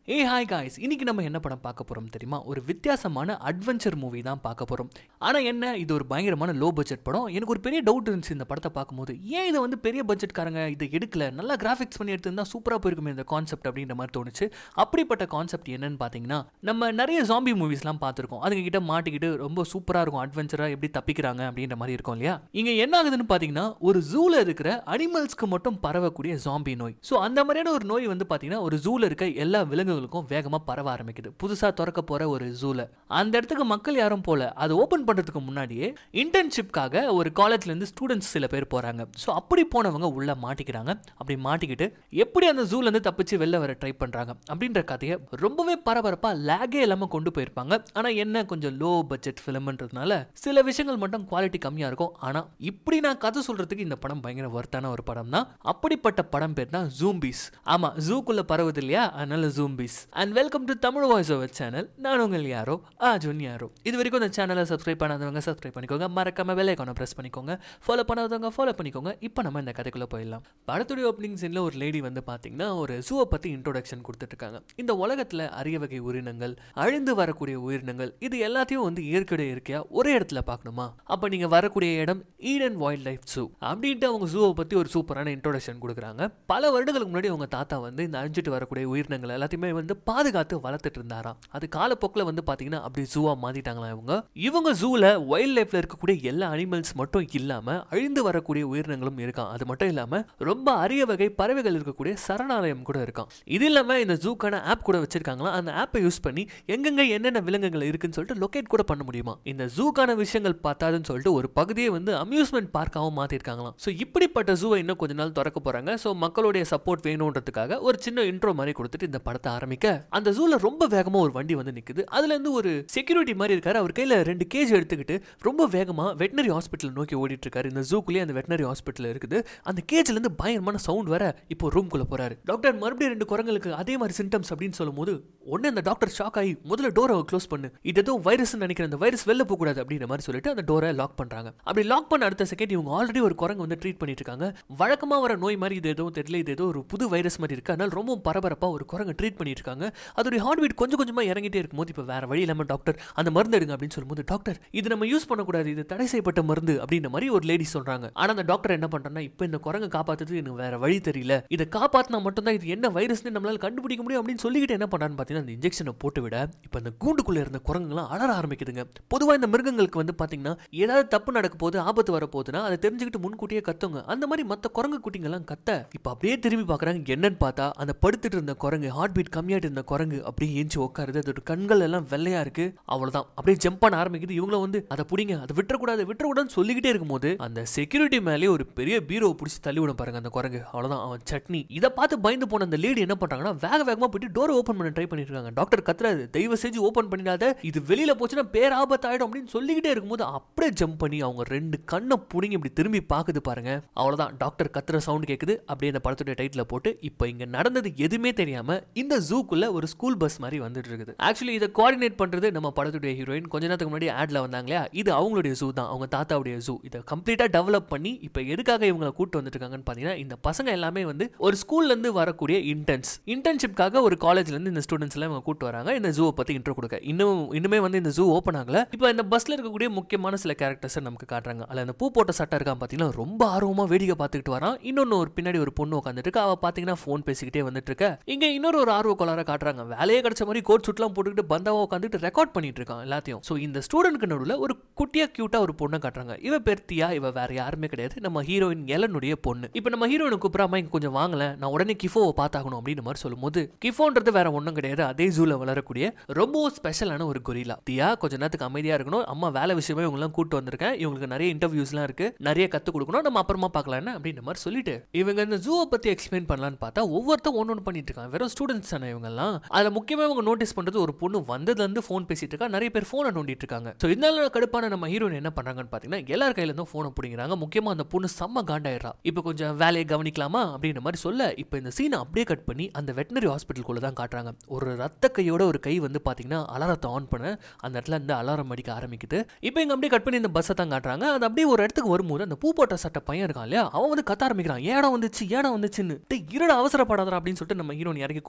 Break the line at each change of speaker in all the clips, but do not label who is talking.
ஏ hi guys இன்னைக்கு நம்ம என்ன படம் பார்க்க போறோம் தெரியுமா ஒரு வித்தியாசமான அட்வென்ச்சர் மூவி தான் பார்க்க போறோம் ஆனா என்ன இது ஒரு பயங்கரமான லோ பட்ஜெட் படம் எனக்கு ஒரு பெரிய டவுட் இருந்துச்சு இந்த படத்தை பார்க்கும்போது ஏன் இதை வந்து பெரிய பட்ஜெட்காரங்க இதை எடுக்கல நல்லா கிராஃபிக்ஸ் பண்ணி எடுத்திருந்தா சூப்பரா போயிருக்குமே இந்த கான்செப்ட் அப்படின்ற மாதிரி தோணுச்சு அப்படிப்பட்ட கான்செப்ட் என்னன்னு பார்த்தீங்கன்னா நம்ம நிறைய ஜாம்பி மூவிஸ்லாம் பார்த்துருக்கோம் அதுங்க கிட்ட மாட்டிக்கிட்டு ரொம்ப சூப்பரா இருக்கும் அட்வென்ச்சரா எப்படி தப்பிக்கிறாங்க அப்படின்ற மாதிரி இருக்கும் இல்லையா இங்க என்ன ஆகுதுன்னு பார்த்தீங்கன்னா ஒரு ஜூல இருக்கிற அனிமல்ஸ்க்கு மட்டும் பரவக்கூடிய ஜாம்பி நோய் ஸோ அந்த மாதிரியான ஒரு நோய் வந்து பார்த்தீங்கன்னா ஒரு ஜூல இருக்க எல்லா விலங்குகளுக்கும் வேகமா பரவ ஆரம்பிக்குது புதுசா திறக்க போற ஒரு ஜூல அந்த இடத்துக்கு மக்கள் யாரும் போல அது ஓபன் பண்றதுக்கு முன்னாடியே இன்டர்ன்ஷிப்காக ஒரு காலேஜ்ல இருந்து ஸ்டூடெண்ட்ஸ் சில பேர் போறாங்க ஸோ அப்படி போனவங்க உள்ள மாட்டிக்கிறாங்க அப்படி மாட்டிக்கிட்டு எப்படி அந்த ஜூல இருந்து தப்பிச்சு வெளில வர ட்ரை பண்றாங்க அப்படின்ற கதையை ரொம்பவே பரபரப்பா லேகே இல்லாம கொண்டு போயிருப்பாங்க ஆனா என்ன கொஞ்சம் லோ பட்ஜெட் ஃபிலிம்ன்றதுனால சில விஷயங்கள் மட்டும் குவாலிட்டி கம்மியா இருக்கும் ஆனா இப்படி நான் கதை சொல்றதுக்கு இந்த படம் பயங்கர ஒர்த்தான ஒரு படம் தான் அப்படிப்பட்ட படம் பேர் தான் ஜூம்பிஸ் ஆமா ஜூக்குள்ள பரவுது இல்லையா அதனால zombies and welcome to Tamil voice over channel நான் உங்கள் யாரோ ஆஜுன் யாரோ இது வரைக்கும் இந்த சேனலை சப்ஸ்கிரைப் பண்ணாதவங்க சப்ஸ்கிரைப் பண்ணிக்கோங்க மறக்காம பெல் ஐக்கானை ப்ரெஸ் பண்ணிக்கோங்க ஃபாலோ பண்ணாதவங்க ஃபாலோ பண்ணிக்கோங்க இப்போ நம்ம இந்த கதைக்குள்ள போயிடலாம் படத்துடைய ஓப்பனிங் சீன்ல ஒரு லேடி வந்து பாத்தீங்கன்னா ஒரு ஜூவை பத்தி இன்ட்ரோடக்ஷன் கொடுத்துட்டு இருக்காங்க இந்த உலகத்துல அரிய வகை உயிரினங்கள் அழிந்து வரக்கூடிய உயிரினங்கள் இது எல்லாத்தையும் வந்து இயற்கையுடைய இயற்கையா ஒரே இடத்துல பார்க்கணுமா அப்ப நீங்க வரக்கூடிய இடம் ஈடன் வைல்ட் லைஃப் ஜூ அப்படின்ட்டு அவங்க ஜூவை பத்தி ஒரு சூப்பரான இன்ட்ரோடக்ஷன் கொடுக்குறாங்க பல வருடங்களுக்கு முன்னாடி அவங்க தாத்தா வந்து இந்த அழிஞ்சிட்டு வரக்கூடிய உயிரினங்கள் எல்லாத்தையுமே வந்து பாதுகாத்து வளர்த்துட்டு இருந்தாராம் அது காலப்போக்கில் வந்து பாத்தீங்கன்னா அப்படி ஜூவா மாத்திட்டாங்களாம் இவங்க இவங்க ஜூல வைல்ட் லைஃப்ல இருக்கக்கூடிய எல்லா அனிமல்ஸ் மட்டும் இல்லாம அழிந்து வரக்கூடிய உயிரினங்களும் இருக்கான் அது மட்டும் இல்லாம ரொம்ப அரிய வகை பறவைகள் இருக்கக்கூடிய சரணாலயம் கூட இருக்கான் இது இல்லாம இந்த ஜூக்கான ஆப் கூட வச்சிருக்காங்களா அந்த ஆப்பை யூஸ் பண்ணி எங்கெங்க என்னென்ன விலங்குகள் இருக்குன்னு சொல்லிட்டு லொகேட் கூட பண்ண முடியுமா இந்த ஜூக்கான விஷயங்கள் பார்த்தாதுன்னு சொல்லிட்டு ஒரு பகுதியை வந்து அம்யூஸ்மெண்ட் பார்க்காகவும் மாத்திருக்காங்களாம் ஸோ இப்படிப்பட்ட ஜூவை இன்னும் கொஞ்ச நாள் திறக்க போறாங்க ஸோ மக்களுடைய சப்போர்ட் வேணுன்றதுக்காக ஒரு சின்ன இன்ட்ரோ மாதிரி கொடுத்துட்டு இந்த படத்தை ஆரம்பிக்க அந்த ஜூல ரொம்ப வேகமா ஒரு வண்டி வந்து நிக்குது அதுல இருந்து ஒரு செக்யூரிட்டி மாதிரி இருக்காரு அவர் கையில ரெண்டு கேஜ் எடுத்துக்கிட்டு ரொம்ப வேகமா வெட்டினரி ஹாஸ்பிட்டல் நோக்கி ஓடிட்டு இருக்காரு இந்த ஜூக்குள்ளேயே அந்த வெட்டினரி ஹாஸ்பிட்டல் இருக்குது அந்த கேஜ்ல இருந்து பயங்கரமான சவுண்ட் வர இப்போ ரூம்குள்ள போறாரு டாக்டர் மறுபடியும் ரெண்டு குரங்களுக்கு அதே மாதிரி சிம்டம்ஸ் அப்படின்னு சொல்லும்போது உடனே அந்த டாக்டர் ஷாக் ஆகி முதல்ல டோரை க்ளோஸ் பண்ணு இது ஏதோ வைரஸ் நினைக்கிற அந்த வைரஸ் வெளில போக கூடாது அப்படின்ற மாதிரி சொல்லிட்டு அந்த டோரை லாக் பண்றாங்க அப்படி லாக் பண்ண அடுத்த செகண்ட் இவங்க ஆல்ரெடி ஒரு குரங்கு வந்து ட்ரீட் பண்ணிட்டு இருக்காங்க வழக்கமா வர நோய் மாதிரி இது எதுவும் தெரியல இது ஏதோ ஒரு புது வைரஸ் மாதிரி இருக்கு அதனால ரொம்ப பரபரப்பா ஒரு குரங்கு ட்ரீட் பண்ணிட்டு இருக்காங்க அதோட ஹார்ட் பீட் கொஞ்சம் கொஞ்சமா இறங்கிட்டே இருக்கும்போது இப்போ வேற வழி இல்லாம டாக்டர் அந்த மருந்து எடுங்க அப்படின்னு சொல்லும்போது டாக்டர் இது நம்ம யூஸ் பண்ணக்கூடாது இது தடை செய்யப்பட்ட மருந்து அப்படின்ற மாதிரி ஒரு லேடி சொல்றாங்க ஆனா அந்த டாக்டர் என்ன பண்றாங்கன்னா இப்போ இந்த குரங்கு காப்பாத்துறதுக்கு எனக்கு வேற வழி தெரியல இதை காப்பாத்தினா மட்டும்தான் இது என்ன வைரஸ்னு நம்மளால கண்டுபிடிக்க முடியும் அப்படின்னு சொல்லிக்கிட்டு என்ன பண்றான்னு பார்த்தீங்கன்னா அந்த இன்ஜெக்ஷனை போட்டு விட இப்போ அந்த கூண்டுக்குள்ள இருந்த குரங்குலாம் அலற ஆரம்பிக்குதுங்க பொதுவாக இந்த மிருகங்களுக்கு வந்து பார்த்தீங்கன்னா ஏதாவது தப்பு நடக்க போது ஆபத்து வர போகுதுன்னா அதை தெரிஞ்சுக்கிட்டு முன்கூட்டியே கத்துங்க அந்த மாதிரி மற்ற குரங்கு குட்டிங்கெல்லாம் கத்த இப்போ அப்படியே திரும்பி பார்க்குறாங்க என்னன்னு பார்த்தா அந்த படுத்துட்டு இருந்த குரங்கு ஹார்ட் பீட் கம்மியாட்டு இருந்த குரங்கு அப்படியே ஏஞ்சி உட்காருது அதோட கண்கள் எல்லாம் வெள்ளையா இருக்கு அவ்வளவுதான் அப்படியே ஜம்ப் பண்ண ஆரம்பிக்குது இவங்களும் வந்து அதை பிடிங்க அதை விட்டுறக்கூடாது விட்டுறக்கூடாதுன்னு சொல்லிக்கிட்டே இருக்கும்போது அந்த செக்யூரிட்டி மேலே ஒரு பெரிய பீரோவை பிடிச்சி தள்ளி விடும் பாருங்க அந்த குரங்கு அவ்வளவுதான் அவன் சட்னி இதை பார்த்து பயந்து போன அந்த லேடி என்ன பண்றாங்கன்னா வேக வேகமா போயிட்டு டோர் ஓப்பன் பண்ண ட்ரை பண்ணிட்டு இருக்காங்க டாக்டர் கத்துறாரு தயவு செஞ்சு ஓப்பன் பண்ணிடாத இது வெளியில போச்சுன்னா பேராபத்து ஆயிடும் அப்படின்னு சொல்லிக்கிட்டே இருக்கும்போது அப்படியே ஜம்ப் பண்ணி அவங்க ரெண்டு கண்ணை புடிங்கி இப்படி திரும்பி பாக்குது பாருங்க அவ்வளவுதான் டாக்டர் கத்துற சவுண்ட் கேக்குது அப்படியே அந்த படத்துடைய டைட்டில் போட்டு இப்போ இங்க நடந்தது எதுவுமே தெரியாம இந்த ஜூக்குள்ள ஒரு ஸ்கூல் பஸ் மாதிரி வந்துட்டு இருக்குது ஆக்சுவலி இதை கோஆர்டினேட் பண்றது நம்ம படத்துடைய ஹீரோயின் கொஞ்ச நேரத்துக்கு முன்னாடி ஆட்ல வந்தாங்க இல்லையா இது அவங்களுடைய ஜூ தான் அவங்க தாத்தாவுடைய ஜூ இதை கம்ப்ளீட்டா டெவலப் பண்ணி இப்போ எதுக்காக இவங்களை கூட்டு வந்துட்டு இருக்காங்கன்னு பாத்தீங்கன்னா இந்த பசங்க எல்லாமே வந்து ஒரு ஸ்கூல்ல இருந்து வரக்கூடிய இன்டர்ன்ஸ் இன்டர்ன்ஷிப்காக ஒரு காலேஜ்ல இருந்து இந்த ஸ்டூடெண்ட்ஸ் எல்லாம் இவங்க கூட்டு வராங்க இந்த ஜூவை பத்தி இன்ட்ரோ கொடுக்க இன்னும் இன்னுமே வந்து இந்த ஜூ ஓப்பன் ஆகல இப்போ இந்த பஸ்ல இருக்கக்கூடிய முக்கியமான சில கேரக்டர்ஸ் நமக்கு காட்டுறாங்க அதுல அந்த பூ போட்ட சட்டை இருக்கான் பாத்தீங்கன்னா ரொம்ப ஆர்வமா வேடிக்கை பார்த்துக்கிட்டு வரான் இன்னொன்னு ஒரு பின்னாடி ஒரு பொண்ணு உட்காந்துட்டு இருக்கா அவ பாத்தீங்கன்னா ஃபோன் பேசிக்கிட்டே வந்துட்டு இருக்க இங்க இன்னொரு ஒரு ஆர்வ கோளார காட்டுறாங்க வேலையே கிடைச்ச மாதிரி கோட் சுட்லாம் போட்டுக்கிட்டு பந்தாவா உட்காந்துட்டு ரெக்கார்ட் பண்ணிட்டு இருக்கான் எல்லாத்தையும் ஸோ இந்த ஸ்டூடெண்ட்க்கு நடுவில் ஒரு குட்டியா கியூட்டா ஒரு பொண்ணை காட்டுறாங்க இவ பெர்த்தியா இவ வேற யாருமே கிடையாது நம்ம ஹீரோயின் எலனுடைய பொண்ணு இப்போ நம்ம ஹீரோயினை கூப்பிடாம இங்க கொஞ்சம் வாங்கல நான் உடனே கிஃபோவை பார்த்தாகணும் அப்படின்னு மாதிரி சொல்லும்போது கிஃபோன்றது வேற ஒன்றும் கிடையாது அதே ஜூல வளரக்கூடிய ரொம்ப ஸ்பெஷலான ஒரு கொரிலா தியா கொஞ்ச நேரத்துக்கு அமைதியா இருக்கணும் அம்மா வேலை விஷயமா இவங்கெல்லாம் கூட்டு வந்திருக்கேன் இவங்களுக்கு நிறைய இன்டர்வியூஸ்லாம் இருக்கு நிறைய கற்றுக் கொடுக்கணும் நம்ம அப்புறமா பார்க்கலாம் என்ன அப்படின்ற மாதிரி சொல்லிட்டு இவங்க இந்த ஜூவை பத்தி எக்ஸ்பிளைன் பண்ணலான்னு பார்த்தா ஒவ்வொருத்தரும் ஒன்று ஒன்று பண்ணிட்டு இருக்காங்க வெறும் ஸ்டூடெண்ட்ஸ் தானே இவங்கெல்லாம் அதில் முக்கியமாக இவங்க நோட்டீஸ் பண்றது ஒரு பொண்ணு வந்ததுலேருந்து ஃபோன் பேசிட்டு இருக்கா நிறைய பேர் ஃபோனை நோண்டிட்டு இருக்காங்க ஸோ இதனால கடுப்பான நம்ம ஹீரோயின் என்ன பண்றாங்கன்னு பார்த்தீங்கன்னா எல்லார் கையில இருந்தும் ஃபோனை பிடிங்கிறாங்க முக்கியமாக அந்த பொண்ணு செம்ம காண்டாயிடுறா இப்போ கொஞ்சம் வேலையை கவனிக்கலாமா அப்படின்ற மாதிரி சொல்ல இப்போ இந்த சீனை அப்படியே கட் பண்ணி அந்த வெட்டினரி ஹாஸ்பிட்டலுக்குள்ள தான் காட்டுறாங்க ஒரு ரத்த கையோட ஒரு கை வந்து பார்த்தீங்கன்னா அலாரத்தை ஆன் பண்ண அந்த இடத்துல இருந்து அலாரம் அடிக்க ஆரம்பிக்குது இப்போ இங்க அப்படியே கட் பண்ணி இந்த பஸ்ஸை தான் காட்டுறாங்க அது அப்படியே ஒரு இடத்துக்கு வரும்போது அந்த பூ போட்ட சட்டை பையன் இருக்கான் இல்லையா அவன் வந்து கத்த ஆரம்பிக்கிறான் ஏடா வந்துச்சு ஏடா வந்துச்சுன்னு டேய் இருடா அவசரப்படாதடா அப்படின்னு சொல்லிட்டு நம்ம ஹீரோன் இறக்கி கூட்டு வராங்க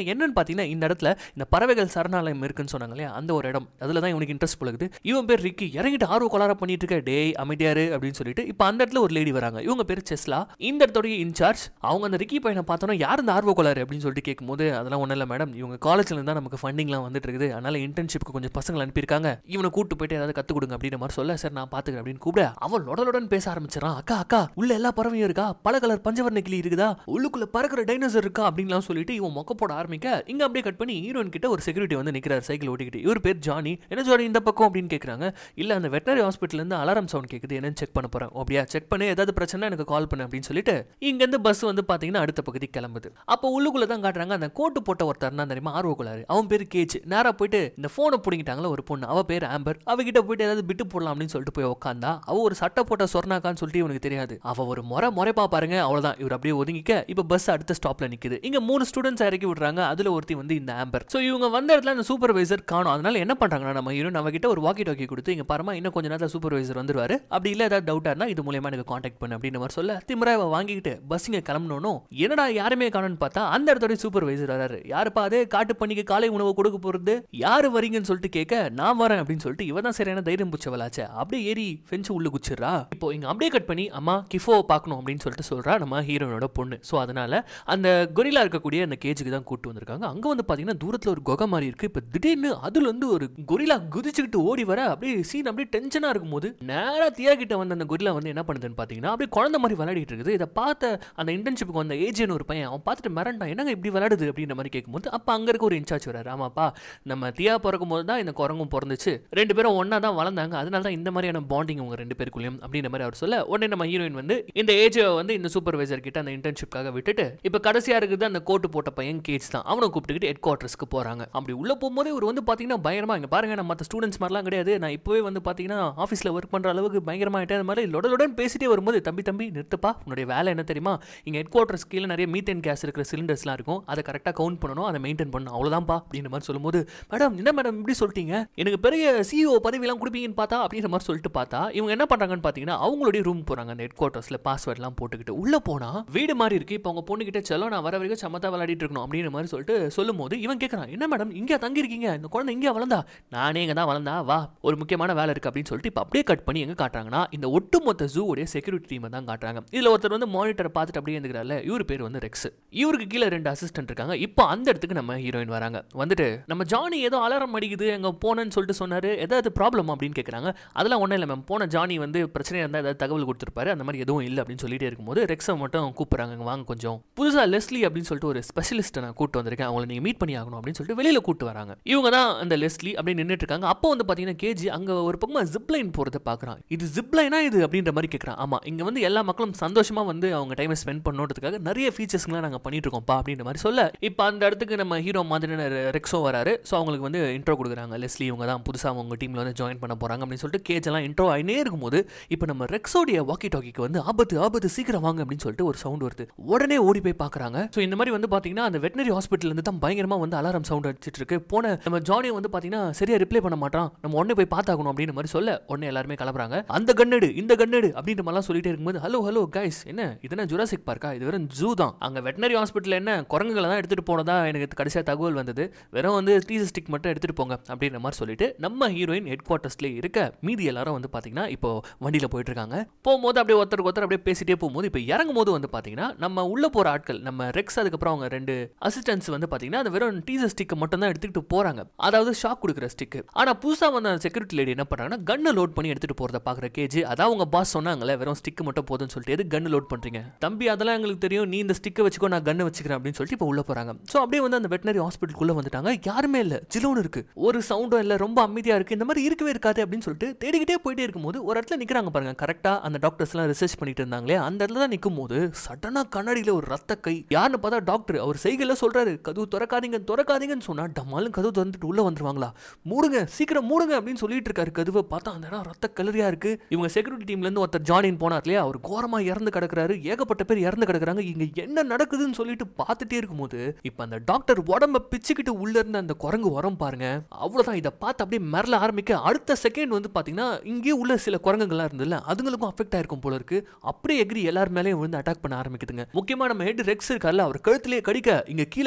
என்னன்னு பார்த்தீங்கன்னா இந்த இடத்துல இந்த பறவைகள் சரணாலயம் இருக்குன்னு சொன்னாங்க இல்லையா அந்த ஒரு இடம் அதில் தான் இவனுக்கு இன்ட்ரெஸ்ட் போலுக்குது இவன் பேர் ரிக்கி இறங்கிட்டு ஆர்வ கொளார பண்ணிட்டு இருக்க டேய் அமைதியாரு அப்படின்னு சொல்லிட்டு இப்போ அந்த இடத்துல ஒரு லேடி வராங்க இவங்க பேர் செஸ்லா இந்த இடத்தோடைய இன்சார்ஜ் அவங்க அந்த ரிக்கி பையனை பார்த்தோன்னா யார் இந்த ஆர்வ கொளாரு அப்படின்னு சொல்லிட்டு கேட்கும்போது அதெல்லாம் ஒன்றும் இல்லை மேடம் இவங்க காலேஜ்ல இருந்தால் நமக்கு ஃபண்டிங்லாம் வந்துட்டு இருக்குது அதனால இன்டர்ன்ஷிப்க்கு கொஞ்சம் பசங்களை அனுப்பியிருக்காங்க இவனை கூட்டு போயிட்டு ஏதாவது கற்றுக் கொடுங்க அப்படின்ற மாதிரி சொல்ல சார் நான் பார்த்துக்கிறேன் அப்படின்னு கூப்பிட அவன் லொடலுடன் பேச ஆரம்பிச்சிடறான் அக்கா அக்கா உள்ள எல்லா பறவையும் இருக்கா பல கலர் பஞ்சவர்ண கிளி இருக்குதா உள்ளுக்குள்ள பறக்கிற டைனோசர் இருக்கா அப்படின்லாம் சொல்லிட்டு இவன் மொக்க போட ஆரம்பிக்க இங்க அப்படியே கட் பண்ணி ஹீரோயின் கிட்ட ஒரு செக்யூரிட்டி வந்து நிக்கிறார் சைக்கிள் ஓட்டிக்கிட்டு இவர் பேர் ஜானி என்ன ஜானி இந்த பக்கம் அப்படின்னு கேட்குறாங்க இல்ல அந்த வெட்டனரி ஹாஸ்பிட்டல் இருந்து அலாரம் சவுண்ட் கேட்குது என்னன்னு செக் பண்ண போறேன் அப்படியா செக் பண்ணி ஏதாவது பிரச்சனை எனக்கு கால் பண்ணு அப்படின்னு சொல்லிட்டு இங்கேருந்து பஸ் வந்து பாத்தீங்கன்னா அடுத்த பகுதி கிளம்புது அப்போ உள்ளுக்குள்ள தான் காட்டுறாங்க அந்த கோட்டு போட்ட ஒருத்தர் தான் தெரியுமா ஆர்வக்குள்ளாரு அவன் பேர் கேஜ் நேரா போயிட்டு இந்த போனை பிடிங்கிட்டாங்களா ஒரு பொண்ணு அவ பேர் ஆம்பர் அவகிட்ட போயிட்டு ஏதாவது பிட்டு போடலாம் அப்படின்னு சொல்லிட்டு போய் உட்காந்தா அவ ஒரு சட்டை போட்ட சொர்ணாக்கான்னு சொல்லிட்டு இவனுக்கு தெரியாது அவ ஒரு முறை முறைப்பா பாருங்க அவ்வளவுதான் இவர் அப்படியே ஒதுங்கிக்க இப்ப பஸ் அடுத்த ஸ்டாப்ல நிக்குது இங்க மூணு ஸ்டூடெண்ட்ஸ் இறக்கி விடுறாங்க அதுல ஒருத்தி வந்து இந்த ஆம்பர் சோ இவங்க வந்த இடத்துல அந்த சூப்பர்வைசர் காணும் அதனால என்ன பண்றாங்கன்னா நம்ம ஹீரோ நம்ம கிட்ட ஒரு வாக்கி டாக்கி கொடுத்து இங்க பாருமா இன்னும் கொஞ்ச நேரத்துல சூப்பர்வைசர் வந்துருவாரு அப்படி இல்ல ஏதாவது டவுட்டா இருந்தா இது மூலியமா எனக்கு காண்டாக்ட் பண்ணு அப்படின்னு மாதிரி சொல்ல திமுறை அவ வாங்கிக்கிட்டு பஸ் இங்க கிளம்பணும் என்னடா யாருமே காணும்னு பார்த்தா அந்த இடத்தோட சூப்பர்வைசர் வராரு யாருப்பா அது காட்டு பண்ணிக்கு காலை உணவு கொடுக்க போறது யாரு வரீங்கன்னு சொல்லிட்டு கேட்க நான் வரேன் அப்படின்னு சொல்லிட்டு இவ தான் சரியான தைரியம் புச்சவளாச்சே அப்படியே ஏறி ஃபென்ஸ் உள்ள குச்சிடுறா இப்போ இங்க அப்படியே கட் பண்ணி அம்மா கிஃபோ பார்க்கணும் அப்படின்னு சொல்லிட்டு சொல்றா நம்ம ஹீரோனோட பொண்ணு ஸோ அதனால அந்த கொரிலா இருக்கக்கூடிய அந்த கேஜுக்கு தான் கூட்டு வந்திருக்காங்க அங்க வந்து பாத்தீங்கன்னா தூரத்துல ஒரு குகை மாதிரி இருக்கு இப்போ திடீர்னு அதுல இருந்து ஒரு கொரிலா குதிச்சுக்கிட்டு ஓடி வர அப்படியே சீன் அப்படியே டென்ஷனா இருக்கும்போது நேரா தியா கிட்ட வந்து அந்த கொரிலா வந்து என்ன பண்ணுதுன்னு பாத்தீங்கன்னா அப்படியே குழந்தை மாதிரி விளையாடிட்டு இருக்குது இதை பார்த்த அந்த இன்டர்ன்ஷிப்புக்கு வந்த ஏஜென்ட் ஒரு பையன் அவன் பார்த்துட்டு மிரண்டான் என்னங்க இப்படி விளையாடுது அப்படின்ற மாதிரி கேட்கும்போது அப்போ அங்கே இருக்க ஒரு இன்சார்ஜ் வராரு ஆமாப்பா நம்ம தியா பிறக்கும் போது தான் இந்த குரங்கும் பிறந்துச்சு ரெண்டு பேரும் ஒன்றா தான் வளர்ந்தாங்க அதனால தான் இந்த மாதிரியான பாண்டிங் உங்க ரெண்டு பேருக்குள்ளேயும் அப்படின்ற மாதிரி அவர் சொல்ல உடனே நம்ம ஹீரோயின் வந்து இந்த ஏஜை வந்து இந்த சூப்பர்வைசர் கிட்ட அந்த இன்டர்ன்ஷிப்காக விட்டுட்டு இப்போ கடைசியா இருக்குது அந்த கோட்டு போட்ட பையன் கேட்ஸ் தான் அவனை கூப்பிட்டுக்கிட்டு ஹெட் குவார்ட்டர்ஸ்க்கு போறாங்க அப்படி உள்ள போகும்போதே இவர் வந்து பார்த்தீங்கன்னா பயங்கரமா இங்க பாருங்க நம்ம மற்ற ஸ்டூடெண்ட்ஸ் மாதிரிலாம் கிடையாது நான் இப்போவே வந்து பார்த்தீங்கன்னா ஆஃபீஸில் ஒர்க் பண்ற அளவுக்கு பயங்கரமாயிட்டே அந்த மாதிரி லொடலுடன் பேசிட்டே வரும்போது தம்பி தம்பி நிறுத்துப்பா உன்னுடைய வேலை என்ன தெரியுமா இங்கே ஹெட் குவார்ட்டர்ஸ் கீழே நிறைய மீத்தேன் கேஸ் இருக்கிற சிலிண்டர்ஸ்லாம் இருக்கும் அதை கரெக்டாக கவுண்ட் பண்ணணும் அதை மெயின்டைன் பண்ணணும் அவ்வளோதான்ப்பா அப்படின்ற மாதிரி சொல்லும்போது மேடம் என்ன மேடம் இப்படி சொல்லிட்டீங்க எனக்கு பெரிய சிஇஓ பதவியெல்லாம் கொடுப்பீங்கன்னு பார்த்தா அப்படின்ற மாதிரி சொல்லிட்டு பார்த்தா இவங்க என்ன பண்ணுறாங்கன்னு பார்த்தீங்கன்னா அவங்களுடைய ரூம் போகிறாங்க அந்த ஹெட் குவார்ட்டர்ஸில் பாஸ்வேர்ட்லாம் போட்டுக்கிட்டு உள்ளே போனால் வீடு மாதிரி இருக்குது இப்போ அவங்க பொண்ணுக்கிட்ட செல்லம் நான் வர வரைக்கும் சமத்தா விளையாடிட்டு இருக்கணும் அப்படின்ற மாதிரி சொல்லிட்டு சொல்லும்போது இவன் கேட்குறான் என்ன மேடம் இங்கே தங்கியிருக்கீங்க இந்த குழந்தை இங்கே வளர்ந்தா நானே இங்கே தான் வளர்ந்தா வா ஒரு முக்கியமான வேலை இருக்குது அப்படின்னு சொல்லிட்டு இப்போ அப்படியே கட் பண்ணி எங்கே காட்டுறாங்கன்னா இந்த ஒட்டுமொத்த ஜூவோடைய செக்யூரிட்டி டீமை தான் காட்டுறாங்க இதில் ஒருத்தர் வந்து மானிட்டரை பார்த்துட்டு அப்படியே இருந்துக்கிறாரு இவர் பேர் வந்து ரெக்ஸ் இவருக்கு கீழே ரெண்டு அசிஸ்டன்ட் இருக்காங்க இப்போ அந்த இடத்துக்கு நம்ம ஹீரோயின் வராங்க வந்துட்டு நம்ம ஜானி ஏதோ அலாரம் அடிக்குது அங்கே போனேன்னு சொல்லிட்டு சொன்னாரு ஏதாவது ப்ராப்ளம் அப்படின்னு கேட்குறாங்க அதெல்லாம் ஒன்றும் இல்லை மேம் போன ஜானி வந்து பிரச்சனையாக இருந்தால் ஏதாவது தகவல் கொடுத்துருப்பாரு அந்த மாதிரி எதுவும் இல்லை அப்படின்னு சொல்லிட்டே இருக்கும்போது ரெக்ஸை மட்டும் கூப்பிட்றாங்க "இங்க வாங்க கொஞ்சம் புதுசாக லெஸ்லி அப்படின்னு சொல்லிட்டு ஒரு ஸ்பெஷலிஸ்ட்டை நான் கூட்டு வந்திருக்கேன் அவங்களை நீங்கள் மீட் பண்ணி ஆகணும் அப்படின்னு சொல்லிட்டு வெளியில் கூட்டு வராங்க இவங்க தான் அந்த லெஸ்லி அப்படியே நின்றுட்டு இருக்காங்க அப்போ வந்து பார்த்தீங்கன்னா கேஜி அங்கே ஒரு பக்கமாக ஜிப்லைன் போகிறத பார்க்குறான் இது ஜிப்லைனா இது அப்படின்ற மாதிரி கேட்குறான் ஆமாம் இங்கே வந்து எல்லா மக்களும் சந்தோஷமாக வந்து அவங்க டைமை ஸ்பெண்ட் பண்ணுறதுக்காக நிறைய ஃபீச்சர்ஸ்லாம் நாங்கள் பண்ணிட்டு இருக்கோம்ப்பா அப்படின்ற மாதிரி சொல்ல இப்போ அந்த இடத்துக்கு நம்ம ஹீரோ மாதிரியான ரெக்ஸோ வராரு ஸோ அவங்களுக்கு வந்து இன்ட்ரோ கொடுக்குறாங்க லெஸ்லி இவங்க தான் புதுசாக அவங்க டீமில் வந்து ஜாயின் பண்ண போகிறாங்க அப்படின்னு சொல்லிட்டு கேஜ் எல்லாம் இன்ட்ரோ ஆகினே இருக்கும்போது இப்போ நம்ம ரெக்ஸோடைய வாக்கி டாக்கிக்கு வந்து ஆபத்து ஆபத்து சீக்கிரம் வாங்க அப்படின்னு சொல்லிட்டு ஒரு சவுண்ட் வருது உடனே ஓடி போய் பார்க்குறாங்க ஸோ இந்த மாதிரி வந்து பார்த்தீங்கன்னா அந்த வெட்டினரி ஹாஸ்பிட்டல் இருந்து தான் பயங்கரமாக வந்து அலாரம் சவுண்ட் அடிச்சிட்டு இருக்கு போன நம்ம ஜானி வந்து பார்த்தீங்கன்னா சரியா ரிப்ளை பண்ண மாட்டான் நம்ம உடனே போய் பார்த்தாகணும் அப்படின்னு மாதிரி சொல்ல உடனே எல்லாருமே கிளம்புறாங்க அந்த கண்ணெடு இந்த கண்ணெடு அப்படின்ற மாதிரிலாம் சொல்லிட்டே இருக்கும்போது ஹலோ ஹலோ கைஸ் என்ன இதுனா ஜுராசிக் பார்க்கா இது வெறும் ஜூ தான் அங்கே வெட்டினரி ஹாஸ்பிட்டல் என்ன குரங்குகளை தான் எடுத்துகிட்டு போனதா எனக்கு கடைசியாக தகவல் வந்தது வெறும் வந்து டீசர் ஸ்டிக் மட்டும் எடுத்துகிட்டு போங்க அப்படின்ற மாதிரி சொல்லிட்டு நம்ம ஹீரோயின் ஹெட் குவார்ட்டர்ஸ்லேயே இருக்க மீதி எல்லாரும் வந்து பார்த்தீங்கன்னா இப்போ வண்டியில் போயிட்டு இருக்காங்க போகும்போது அப்படியே ஒருத்தருக்கு ஒருத்தர் அப்படியே பேசிட்டே போகும்போது இப்போ இறங்கும் போது வந்து பார்த்தீங்கன்னா நம்ம உள்ள போகிற ஆட்கள் நம்ம ரெக்ஸ் அதுக்கப்புறம் அவங்க ரெண்டு அசிஸ்டன்ஸ் வந்து பார்த்தீங்கன்னா அந்த வெறும் டீசர் ஸ்டிக்கை மட்டும் தான் எடுத்துக்கிட்டு போகிறாங்க அதாவது ஷாக் கொடுக்குற ஸ்டிக்கு ஆனால் புதுசாக வந்த செக்யூரிட்டி லேடி என்ன பண்ணுறாங்கன்னா கன்னை லோட் பண்ணி எடுத்துகிட்டு போகிறத பார்க்குற கேஜி அதான் அவங்க பாஸ் சொன்னாங்களே வெறும் ஸ்டிக் மட்டும் போதும்னு சொல்லிட்டு எது கன்னு லோட் பண்ணுறீங்க தம்பி அதெல்லாம் எங்களுக்கு தெரியும் நீ இந்த ஸ்டிக்கை வச்சுக்கோ நான் கன்னை வச்சுக்கிறேன் அப்படின்னு சொல்லிட்டு இப்போ உள்ள போகிறாங்க ஸோ அப்படியே வந்து அந்த வெட்டினரி ஹாஸ்பிட்டலுக்குள்ளே வந்துட்டாங்க யாருமே இல்லை ஜிலோன் இருக்கு ஒரு சவுண்டும் இல்லை ரொம்ப அமைதியாக இருக்குது இந்த மாதிரி இருக்கவே இருக்காது அப்படின்னு சொல்லிட்டு தேடிக்கிட்டே போயிட்டே இருக்கும்போது ஒரு இடத்துல நிற்கிறாங்க பாருங்க கரெக்டாக அந்த டாக்டர்ஸ்லாம் ரிசர்ச் பண்ணிட்டு இருந்தாங்களே அந்த இடத்துல தான் நிற்கும் போது சடனாக கண்ணாடியில் ஒரு ரத்த கை யாருன்னு பார்த்தா டாக்டர் அவர் செய்கையில் சொல்றாரு கதவு திறக்காதீங்க திறக்காதீங்கன்னு சொன்னா டமாலும் கதவு திறந்துட்டு உள்ள வந்துருவாங்களா மூடுங்க சீக்கிரம் மூடுங்க அப்படின்னு சொல்லிட்டு இருக்காரு கதவை பார்த்தா அந்த இடம் ரத்த கலரியா இருக்கு இவங்க செக்யூரிட்டி டீம்ல இருந்து ஒருத்தர் ஜானின் போனார் இல்லையா அவர் கோரமா இறந்து கிடக்குறாரு ஏகப்பட்ட பேர் இறந்து கிடக்குறாங்க இங்க என்ன நடக்குதுன்னு சொல்லிட்டு பார்த்துட்டே இருக்கும்போது இப்ப அந்த டாக்டர் உடம்ப பிச்சுக்கிட்டு உள்ள இருந்த அந்த குரங்கு உரம் பாருங்க அவ்வளவுதான் இதை பார்த்து அப்படியே மிரள ஆரம்பிக்க அடுத்த செகண்ட் வந்து பாத்தீங்கன்னா இங்கேயே உள்ள சில குரங்குகள்லாம் இருந்ததுல அதுங்களுக்கும் அஃபெக்ட் ஆயிருக்கும் போல இருக்கு அப்படியே எகிரி எல்லார் மேலேயும் வந்து அட்டாக் பண்ண ஆரம்பிக்குதுங்க முக்கியமா நம்ம ஹெட் ரெக்ஸ் இருக்கார்ல அவர் கழுத்திலேயே கடிக்க இங்க கீழே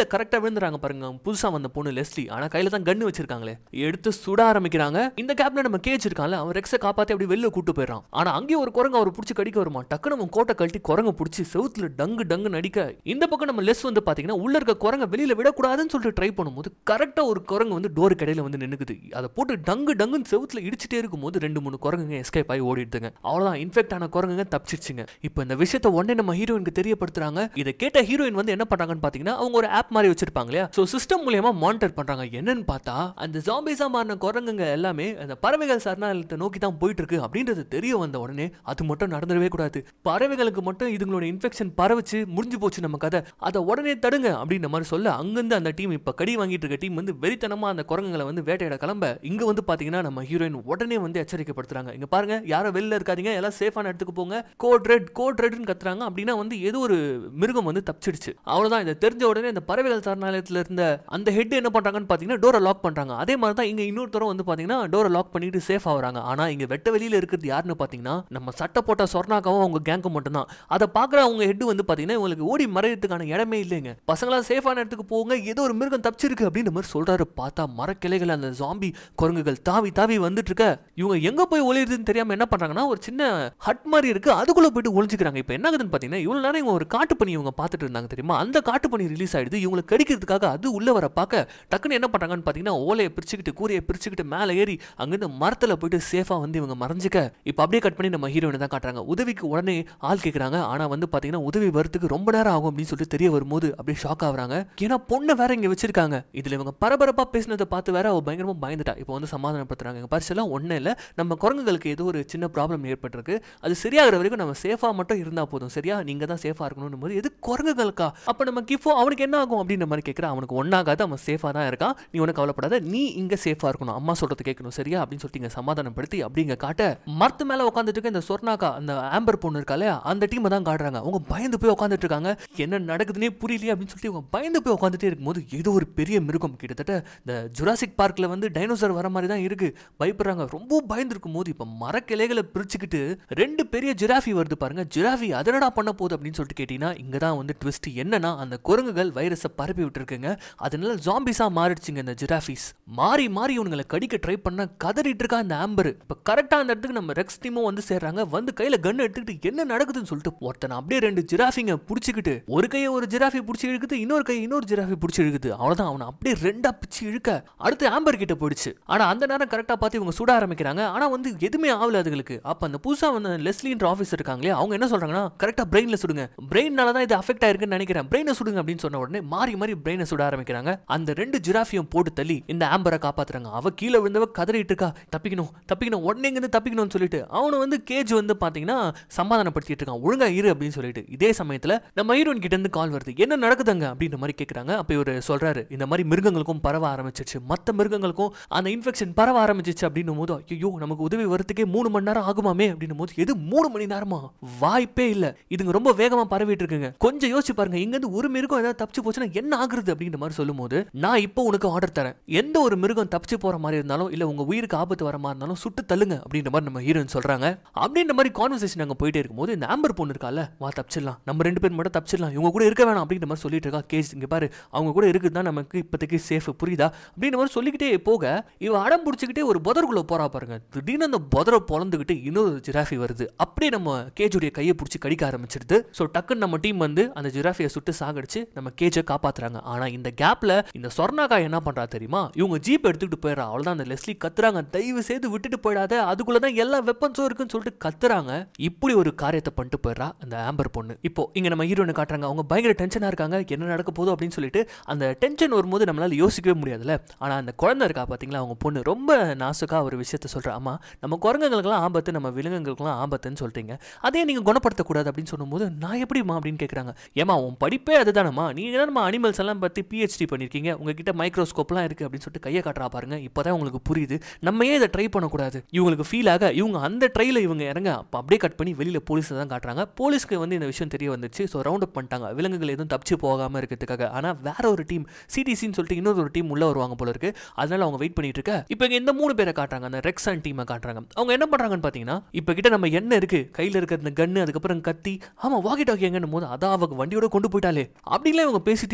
கரெக்டா விழுந்துறாங்க பாருங்க புதுசா வந்த பொண்ணு லெஸ்லி ஆனா கையில தான் கன்னு வச்சிருக்காங்களே எடுத்து சுட ஆரம்பிக்கிறாங்க இந்த கேப்ல நம்ம கேஜ் இருக்கான்ல அவன் ரெக்ஸை காப்பாத்தி அப்படி வெளில கூட்டு போயிடறான் ஆனா அங்கேயே ஒரு குரங்கு அவர் பிடிச்சி கடிக்க வருமா டக்குனு அவன் கோட்டை கழட்டி குரங்க பிடிச்சி செவுத்துல டங்கு டங்கு நடிக்க இந்த பக்கம் நம்ம லெஸ் வந்து பாத்தீங்கன்னா உள்ள இருக்க குரங்க வெளியில விடக்கூடாதுன்னு சொல்லிட்டு ட்ரை பண்ணும்போது கரெக்டா ஒரு குரங்கு வந்து டோர் கடையில வந்து நின்னுக்குது அதை போட்டு டங்கு டங்குன்னு செவுத்துல இடிச்சிட்டே இருக்கும்போது ரெண்டு மூணு குரங்குங்க எஸ்கேப் ஆகி ஓடிடுதுங்க அவ்வளவுதான் இன்ஃபெக்ட் ஆன குரங்குங்க தப்பிச்சிருச்சுங்க இப்போ இந்த விஷயத்தை உடனே நம்ம ஹீரோயினுக்கு தெரியப்படுத்துறாங்க இதை கேட்ட ஹீரோயின் வந்து என்ன பண்றாங்கன்னு பாத்தீங்கன்னா அவங்க ஒரு ஆப் மாதிரி வச்சிருப்பாங்க இல்லையா ஸோ சிஸ்டம் மூலியமா மானிட்டர் பண்றாங்க என்னன்னு பார்த்தா அந்த ஜாம்பிஸா மாறின குரங்குங்க எல்லாமே அந்த பறவைகள் சரணாலயத்தை நோக்கி தான் போயிட்டு இருக்கு அப்படின்றது தெரிய வந்த உடனே அது மட்டும் நடந்துடவே கூடாது பறவைகளுக்கு மட்டும் இதுங்களோட இன்ஃபெக்ஷன் பரவச்சு முடிஞ்சு போச்சு நம்ம கதை அதை உடனே தடுங்க அப்படின்ற மாதிரி சொல்ல அங்கிருந்து அந்த டீம் இப்ப கடி வாங்கிட்டு இருக்க டீம் வந்து வெறித்தனமா அந்த குரங்குகளை வந்து வேட்டையிட கிளம்ப இங்க வந்து பாத்தீங்கன்னா நம்ம ஹீரோயின் உடனே வந்து எச்சரிக்கைப்படுத்துறாங்க இங்க பாருங்க யாரும் வெளில இருக்காதீங்க எல்லாம் சேஃபான இடத்துக்கு போங்க கோட் ரெட் கோட் ரெட்னு கத்துறாங்க அப்படின்னா வந்து ஏதோ ஒரு மிருகம் வந்து தப்பிச்சிடுச்சு அவ்வளவுதான் இதை தெரிஞ்ச உடனே இந்த பறவைகள் சரணாலயத்துல இருந்த அந்த ஹெட் என்ன பண்றாங்கன்னு பாத்தீங்கன்னா டோரை லாக் பண்றாங்க அதே மாதிரி தான் இங்க இன்னொருத்தரும் வந்து பாத்தீங்கன்னா டோரை லாக் பண்ணிட்டு சேஃப் ஆகுறாங்க ஆனா இங்க வெட்ட வெளியில இருக்கிறது யாருன்னு பாத்தீங்கன்னா நம்ம சட்டை போட்ட சொர்ணாக்காவும் அவங்க கேங்கும் மட்டும்தான் அதை பாக்குற அவங்க ஹெட் வந்து பாத்தீங்கன்னா இவங்களுக்கு ஓடி மறையறதுக்கான இடமே இல்லைங்க பசங்களா சேஃபான இடத்துக்கு போங்க ஏதோ ஒரு மிருகம் தப்பிச்சிருக்கு அப்படின்ற மாதிரி சொல்றாரு பார்த்தா மரக்கிளைகள் அந்த ஜாம்பி குரங்குகள் தாவி தாவி வந்துட்டு இருக்க இவங்க எங்க போய் ஒளியுதுன்னு தெரியாம என்ன பண்றாங்கன்னா ஒரு சின்ன ஹட் மாதிரி இருக்கு அதுக்குள்ள போயிட்டு ஒளிஞ்சுக்கிறாங்க இப்போ என்ன ஆகுதுன்னு பாத்தீங்கன்னா இவ்வளவு நேரம் இவங்க ஒரு காட்டு பண்ணி இவங்க பார்த்துட்டு இருந்தாங்க தெரியுமா அந்த காட்டு பண்ணி ரிலீஸ் ஆயிடுது இவங்களை கடிக்கிறதுக்காக அது உள்ள வர பார்க்க டக்குன்னு என்ன பண்றாங்கன்னு பாத்தீங்கன்னா ஓலையை பிரிச்சுக்கிட்டு கூரையை பிரிச்சுக்கிட்டு மேலே ஏறி அங்கிருந்து மரத்துல போயிட்டு சேஃபா வந்து இவங்க மறைஞ்சிக்க இப்போ அப்படியே கட் பண்ணி நம்ம ஹீரோயினை தான் காட்டுறாங்க உதவிக்கு உடனே ஆள் கேட்குறாங்க ஆனா வந்து பாத்தீங்கன்னா உதவி வரதுக்கு ரொம்ப நேரம் ஆகும் அப்படின்னு சொல்லிட்டு தெரிய வரும்போது அப்படியே ஷாக் ஆகுறாங்க ஏன்னா பொண்ணை வேற இங்க வச்சிருக்காங்க இதுல இவங்க பரபரப்பா பேசினதை பார்த்து வேற அவ பயங்கரமா பயந்துட்டா இப்போ வந்து சமாதானப்படுத்துறாங்க எங்க பரிசெல்லாம் ஒன்றும் இல்லை நம்ம குரங்குகளுக்கு ஏதோ ஒரு சின்ன ப்ராப்ளம் ஏற்பட்டிருக்கு அது சரியாகிற வரைக்கும் நம்ம சேஃபா மட்டும் இருந்தா போதும் சரியா நீங்க தான் சேஃபா இருக்கணும் போது எது குரங்குகளுக்கா அப்ப நம்ம கிஃபோ அவனுக்கு என்ன ஆகும் அப்படின்ற மாதிரி கேட்குறான் அவனுக்கு ஒன்றாகாது அவன் சேஃபா தான் இருக்கான் நீ ஒன்றும் கவலைப்படாத நீ இங்க சேஃபா இருக்கணும் அம்மா சொல்றது கேட்கணும் சரியா அப்படின்னு சொல்லிட்டு இங்க சமாதானப்படுத்தி அப்படிங்க காட்ட மரத்து மேல உட்காந்துட்டு இருக்க இந்த சொர்ணாக்கா அந்த ஆம்பர் பொண்ணு இருக்கா இல்லையா அந்த டீமை தான் காட்டுறாங்க அவங்க பயந்து போய் உட்காந்துட்டு இருக்காங்க என்ன நடக்குதுன்னே புரியலையே அப்படின்னு சொல்லிட்டு இவங்க பயந்து போய் உட்காந்துட்டே இருக்கும்போது ஏதோ ஒரு பெரிய மிருகம் கிட்டத்தட்ட இந்த ஜுராசிக் பார்க்ல வந்து டைனோசர் வர மாதிரி தான் இருக்கு பயப்படுறாங்க ரொம்ப பயந்துருக்கும் போது இப்போ மரக்கிளைகளை பிரிச்சுக்கிட்டு ரெண்டு பெரிய ஜிராஃபி வருது பாருங்க ஜிராஃபி அதனடா பண்ண போகுது அப்படின்னு சொல்லிட்டு கேட்டீங்கன்னா இங்க தான் வந்து ட்விஸ்ட் என்னன்னா அந்த குரங்குகள் வைரஸை பரப்பி விட்டுருக்குங்க அதனால ஜாம்பிஸா மாறிடுச்சுங்க இந்த ஜிராஃபிஸ் மாறி மாறி இவனுங்களை கடிக்க ட்ரை பண்ண கதறிட்டு இருக்கா அந்த ஆம்பர் இப்போ கரெக்டாக அந்த இடத்துக்கு நம்ம ரெக்ஸ் டீமும் வந்து சேர்றாங்க வந்து கையில கன் எடுத்துக்கிட்டு என்ன நடக்குதுன்னு சொல்லிட்டு ஒருத்தனை அப்படியே ரெண்டு ஜிராஃபிங்க பிடிச்சிக்கிட்டு ஒரு கையை ஒரு ஜிராஃபி பிடிச்சி இழுக்குது இன்னொரு கை இன்னொரு ஜிராஃபி பிடிச்சி இழுக்குது அவ்வளவுதான் அவனை அப்படியே ரெண்டா பிச்சு இழுக்க அடுத்து ஆம்பர் கிட்ட போயிடுச்சு ஆனா அந்த நேரம் கரெக்டா பார்த்து இவங்க சுட ஆரம்பிக்கிறாங்க ஆனா வந்து எதுவுமே ஆகல அதுங்களுக்கு அப்ப அந்த புதுசா வந்து லெஸ்லின்ற ஆஃபீஸர் இருக்காங்களே அவங்க என்ன சொல்றாங்கன்னா கரெக்டா பிரெயின்ல சுடுங்க பிரெயின்னால தான் இது அஃபெக்ட் ஆயிருக்குன்னு நினைக்கிறேன் பிரெயினை சுடுங்க அப்படின்னு சொன்ன உடனே மாறி மாறி பிரெயினை சுட ஆரம்பிக்கிறாங்க அந்த ரெண்டு ஜிராஃபியும் போட்டு தள்ளி இந்த ஆம்பரை காப்பாத்துறாங்க அவ கீழே விழுந்தவ கதறிட்டு இருக்கா தப்பிக்கணும் தப்பிக்கணும் உடனே இருந்து தப்பிக்கணும்னு சொல்லிட்டு அவனை வந்து கேஜ் வந்து பாத்தீங்கன்னா சமாதானப்படுத்திட்டு இருக்கான் ஒழுங்கா இரு அப்படின்னு சொல்லிட்டு இதே சமயத்துல நம்ம ஹீரோயின் கிட்ட இருந்து கால் வருது என்ன நடக்குதுங்க அப்படின்ற மாதிரி கேக்குறாங்க அப்ப இவர் சொல்றாரு இந்த மாதிரி மிருகங்களுக்கும் பரவ ஆரம்பிச்சிருச்சு மத்த மிருகங்களுக்கும் அந்த இன்ஃபெக்ஷன் பரவ ஆரம்பிச்சிச்சு அப்படின்னும் போது ஐயோ நமக்கு உதவி வரதுக்கே மூணு மணி நேரம் ஆகுமாமே அப்படின்னும் போது எது மூணு மணி நேரமா வாய்ப்பே இல்ல இதுங்க ரொம்ப வேகமா பரவிட்டு இருக்குங்க கொஞ்சம் யோசிச்சு பாருங்க இங்க இருந்து ஒரு மிருகம் ஏதாவது தப்பிச்சு போச்சுன்னா என்ன ஆகுறது அப்படின்ற மாதிரி சொல்லும்போது நான் இப்போ உனக்கு ஆர்டர் தரேன் எந்த ஒரு மிருகம் தப்பிச்சு போற மாதிரி இருந்தாலும் இல்ல உங்க உயிருக்கு ஆபத்து வர மாதிரி இருந்தாலும் சுட்டு தள்ளுங்க அப்படின்ற மாதிரி நம்ம ஹீரோயின் சொல்றாங்க அப்படின்ற மாதிரி கான்வர்சேஷன் அங்க போயிட்டே இருக்கும்போது இந்த ஆம்பர் பொண்ணு இருக்கால வா தப்பிச்சிடலாம் நம்ம ரெண்டு பேர் மட்டும் தப்பிச்சிடலாம் இவங்க கூட இருக்க வேணாம் அப்படின்ற மாதிரி சொல்லிட்டு இருக்கா கேஸ் இங்க பாரு அவங்க கூட இருக்குது தான் நமக்கு இப்போதைக்கு சேஃப் புரியுதா அப்படின்ற மாதிரி சொல்லிக்கிட்டே போக இவ அடம் பிடிச்சிக்கிட்டே ஒரு புதருக்குள்ள போறா பாருங்க திடீர்னு அந்த புதரை பொழந்துக்கிட்டு இன்னொரு ஜிராஃபி வருது அப்படியே நம்ம கேஜுடைய கையை பிடிச்சி கடிக்க ஆரம்பிச்சிருது ஸோ டக்குன்னு நம்ம டீம் வந்து அந்த ஜிராஃபியை சுட்டு சாகடிச்சு நம்ம கேஜை காப்பாத்துறாங்க ஆனா இந்த கேப்ல இந்த சொர்ணாக்கா என்ன பண்றா தெரியுமா இவங்க ஜீப் எடுத்துக்கிட்டு போயிடறா அவ்வளவுதான் அந்த லெஸ்லி கத்துறாங்க தயவு செய்து விட்டுட்டு போயிடாத அதுக்குள்ளதான் எல்லா வெப்பன்ஸும் இருக்குன்னு சொல்லிட்டு கத்துறாங்க இப்படி ஒரு காரியத்தை பண்ணிட்டு போயிடுறா அந்த ஆம்பர் பொண்ணு இப்போ இங்க நம்ம ஹீரோனை காட்டுறாங்க அவங்க பயங்கர டென்ஷனா இருக்காங்க என்ன நடக்க போதும் அப்படின்னு சொல்லிட்டு அந்த டென்ஷன் வரும்போது நம்மளால யோசிக்கவே முடியாதுல்ல ஆனா அந்த குழந்தை இருக்கா பாத்தீங்களா அவங்க பொண்ணு ரொம்ப நாசுக்கா ஒரு விஷயத்த சொல்றா ஆமா நம்ம குரங்குகளுக்கெல்லாம் ஆபத்து நம்ம விலங்குகளுக்கெல்லாம் ஆபத்துன்னு சொல்றீங்க அதே நீங்க குணப்படுத்தக்கூடாது அப்படின்னு சொல்லும்போது நான் எப்படிமா அப்படின்னு கேட்குறாங்க ஏமா உன் படிப்பே அதுதானம்மா நீங்க நம்ம அனிமல்ஸ் எல்லாம் பத்தி பிஹெச்டி பண்ணிருக்கீங்க உங்ககிட்ட மைக்ரோஸ்கோப்லாம் இருக்கு அப்படின்னு சொல்லிட்டு கையை காட்டுறா பாருங்க இப்போதான் உங்களுக்கு புரியுது நம்ம ஏன் இதை ட்ரை பண்ணக்கூடாது இவங்களுக்கு ஃபீல் ஆக இவங்க அந்த ட்ரைல இவங்க இறங்க அப்போ அப்படியே கட் பண்ணி வெளியில போலீஸ் தான் காட்டுறாங்க போலீஸ்க்கு வந்து இந்த விஷயம் தெரிய வந்துச்சு ஸோ ரவுண்ட் அப் பண்ணிட்டாங்க விலங்குகள் எதுவும் தப்பிச்சு போகாம இருக்கிறதுக்காக ஆனா வேற ஒரு டீம் சிடிசின்னு சொல்லிட்டு இன்னொரு ஒரு டீம் உள்ள வருவாங்க போல இருக்கு அதனால அவங்க வெயிட் பண்ணிட்டு இருக்க இப்போ இங்க இந்த மூணு பேரை காட்டுறாங்க அந்த ரெக்ஸான் டீமை காட்டுறாங்க அவங்க என்ன பண்றாங்கன்னு பாத்தீங்கன்னா இப்போ கிட்ட நம்ம என்ன இருக்கு கையில இருக்க இந்த கன்னு அதுக்கப்புறம் கத்தி ஆமா வாக்கி டாக்கி எங்கன்னு போது அதான் அவங்க வண்டியோட கொண்டு போயிட்டாலே அப்படிலாம் இவங்க பேசிட்டே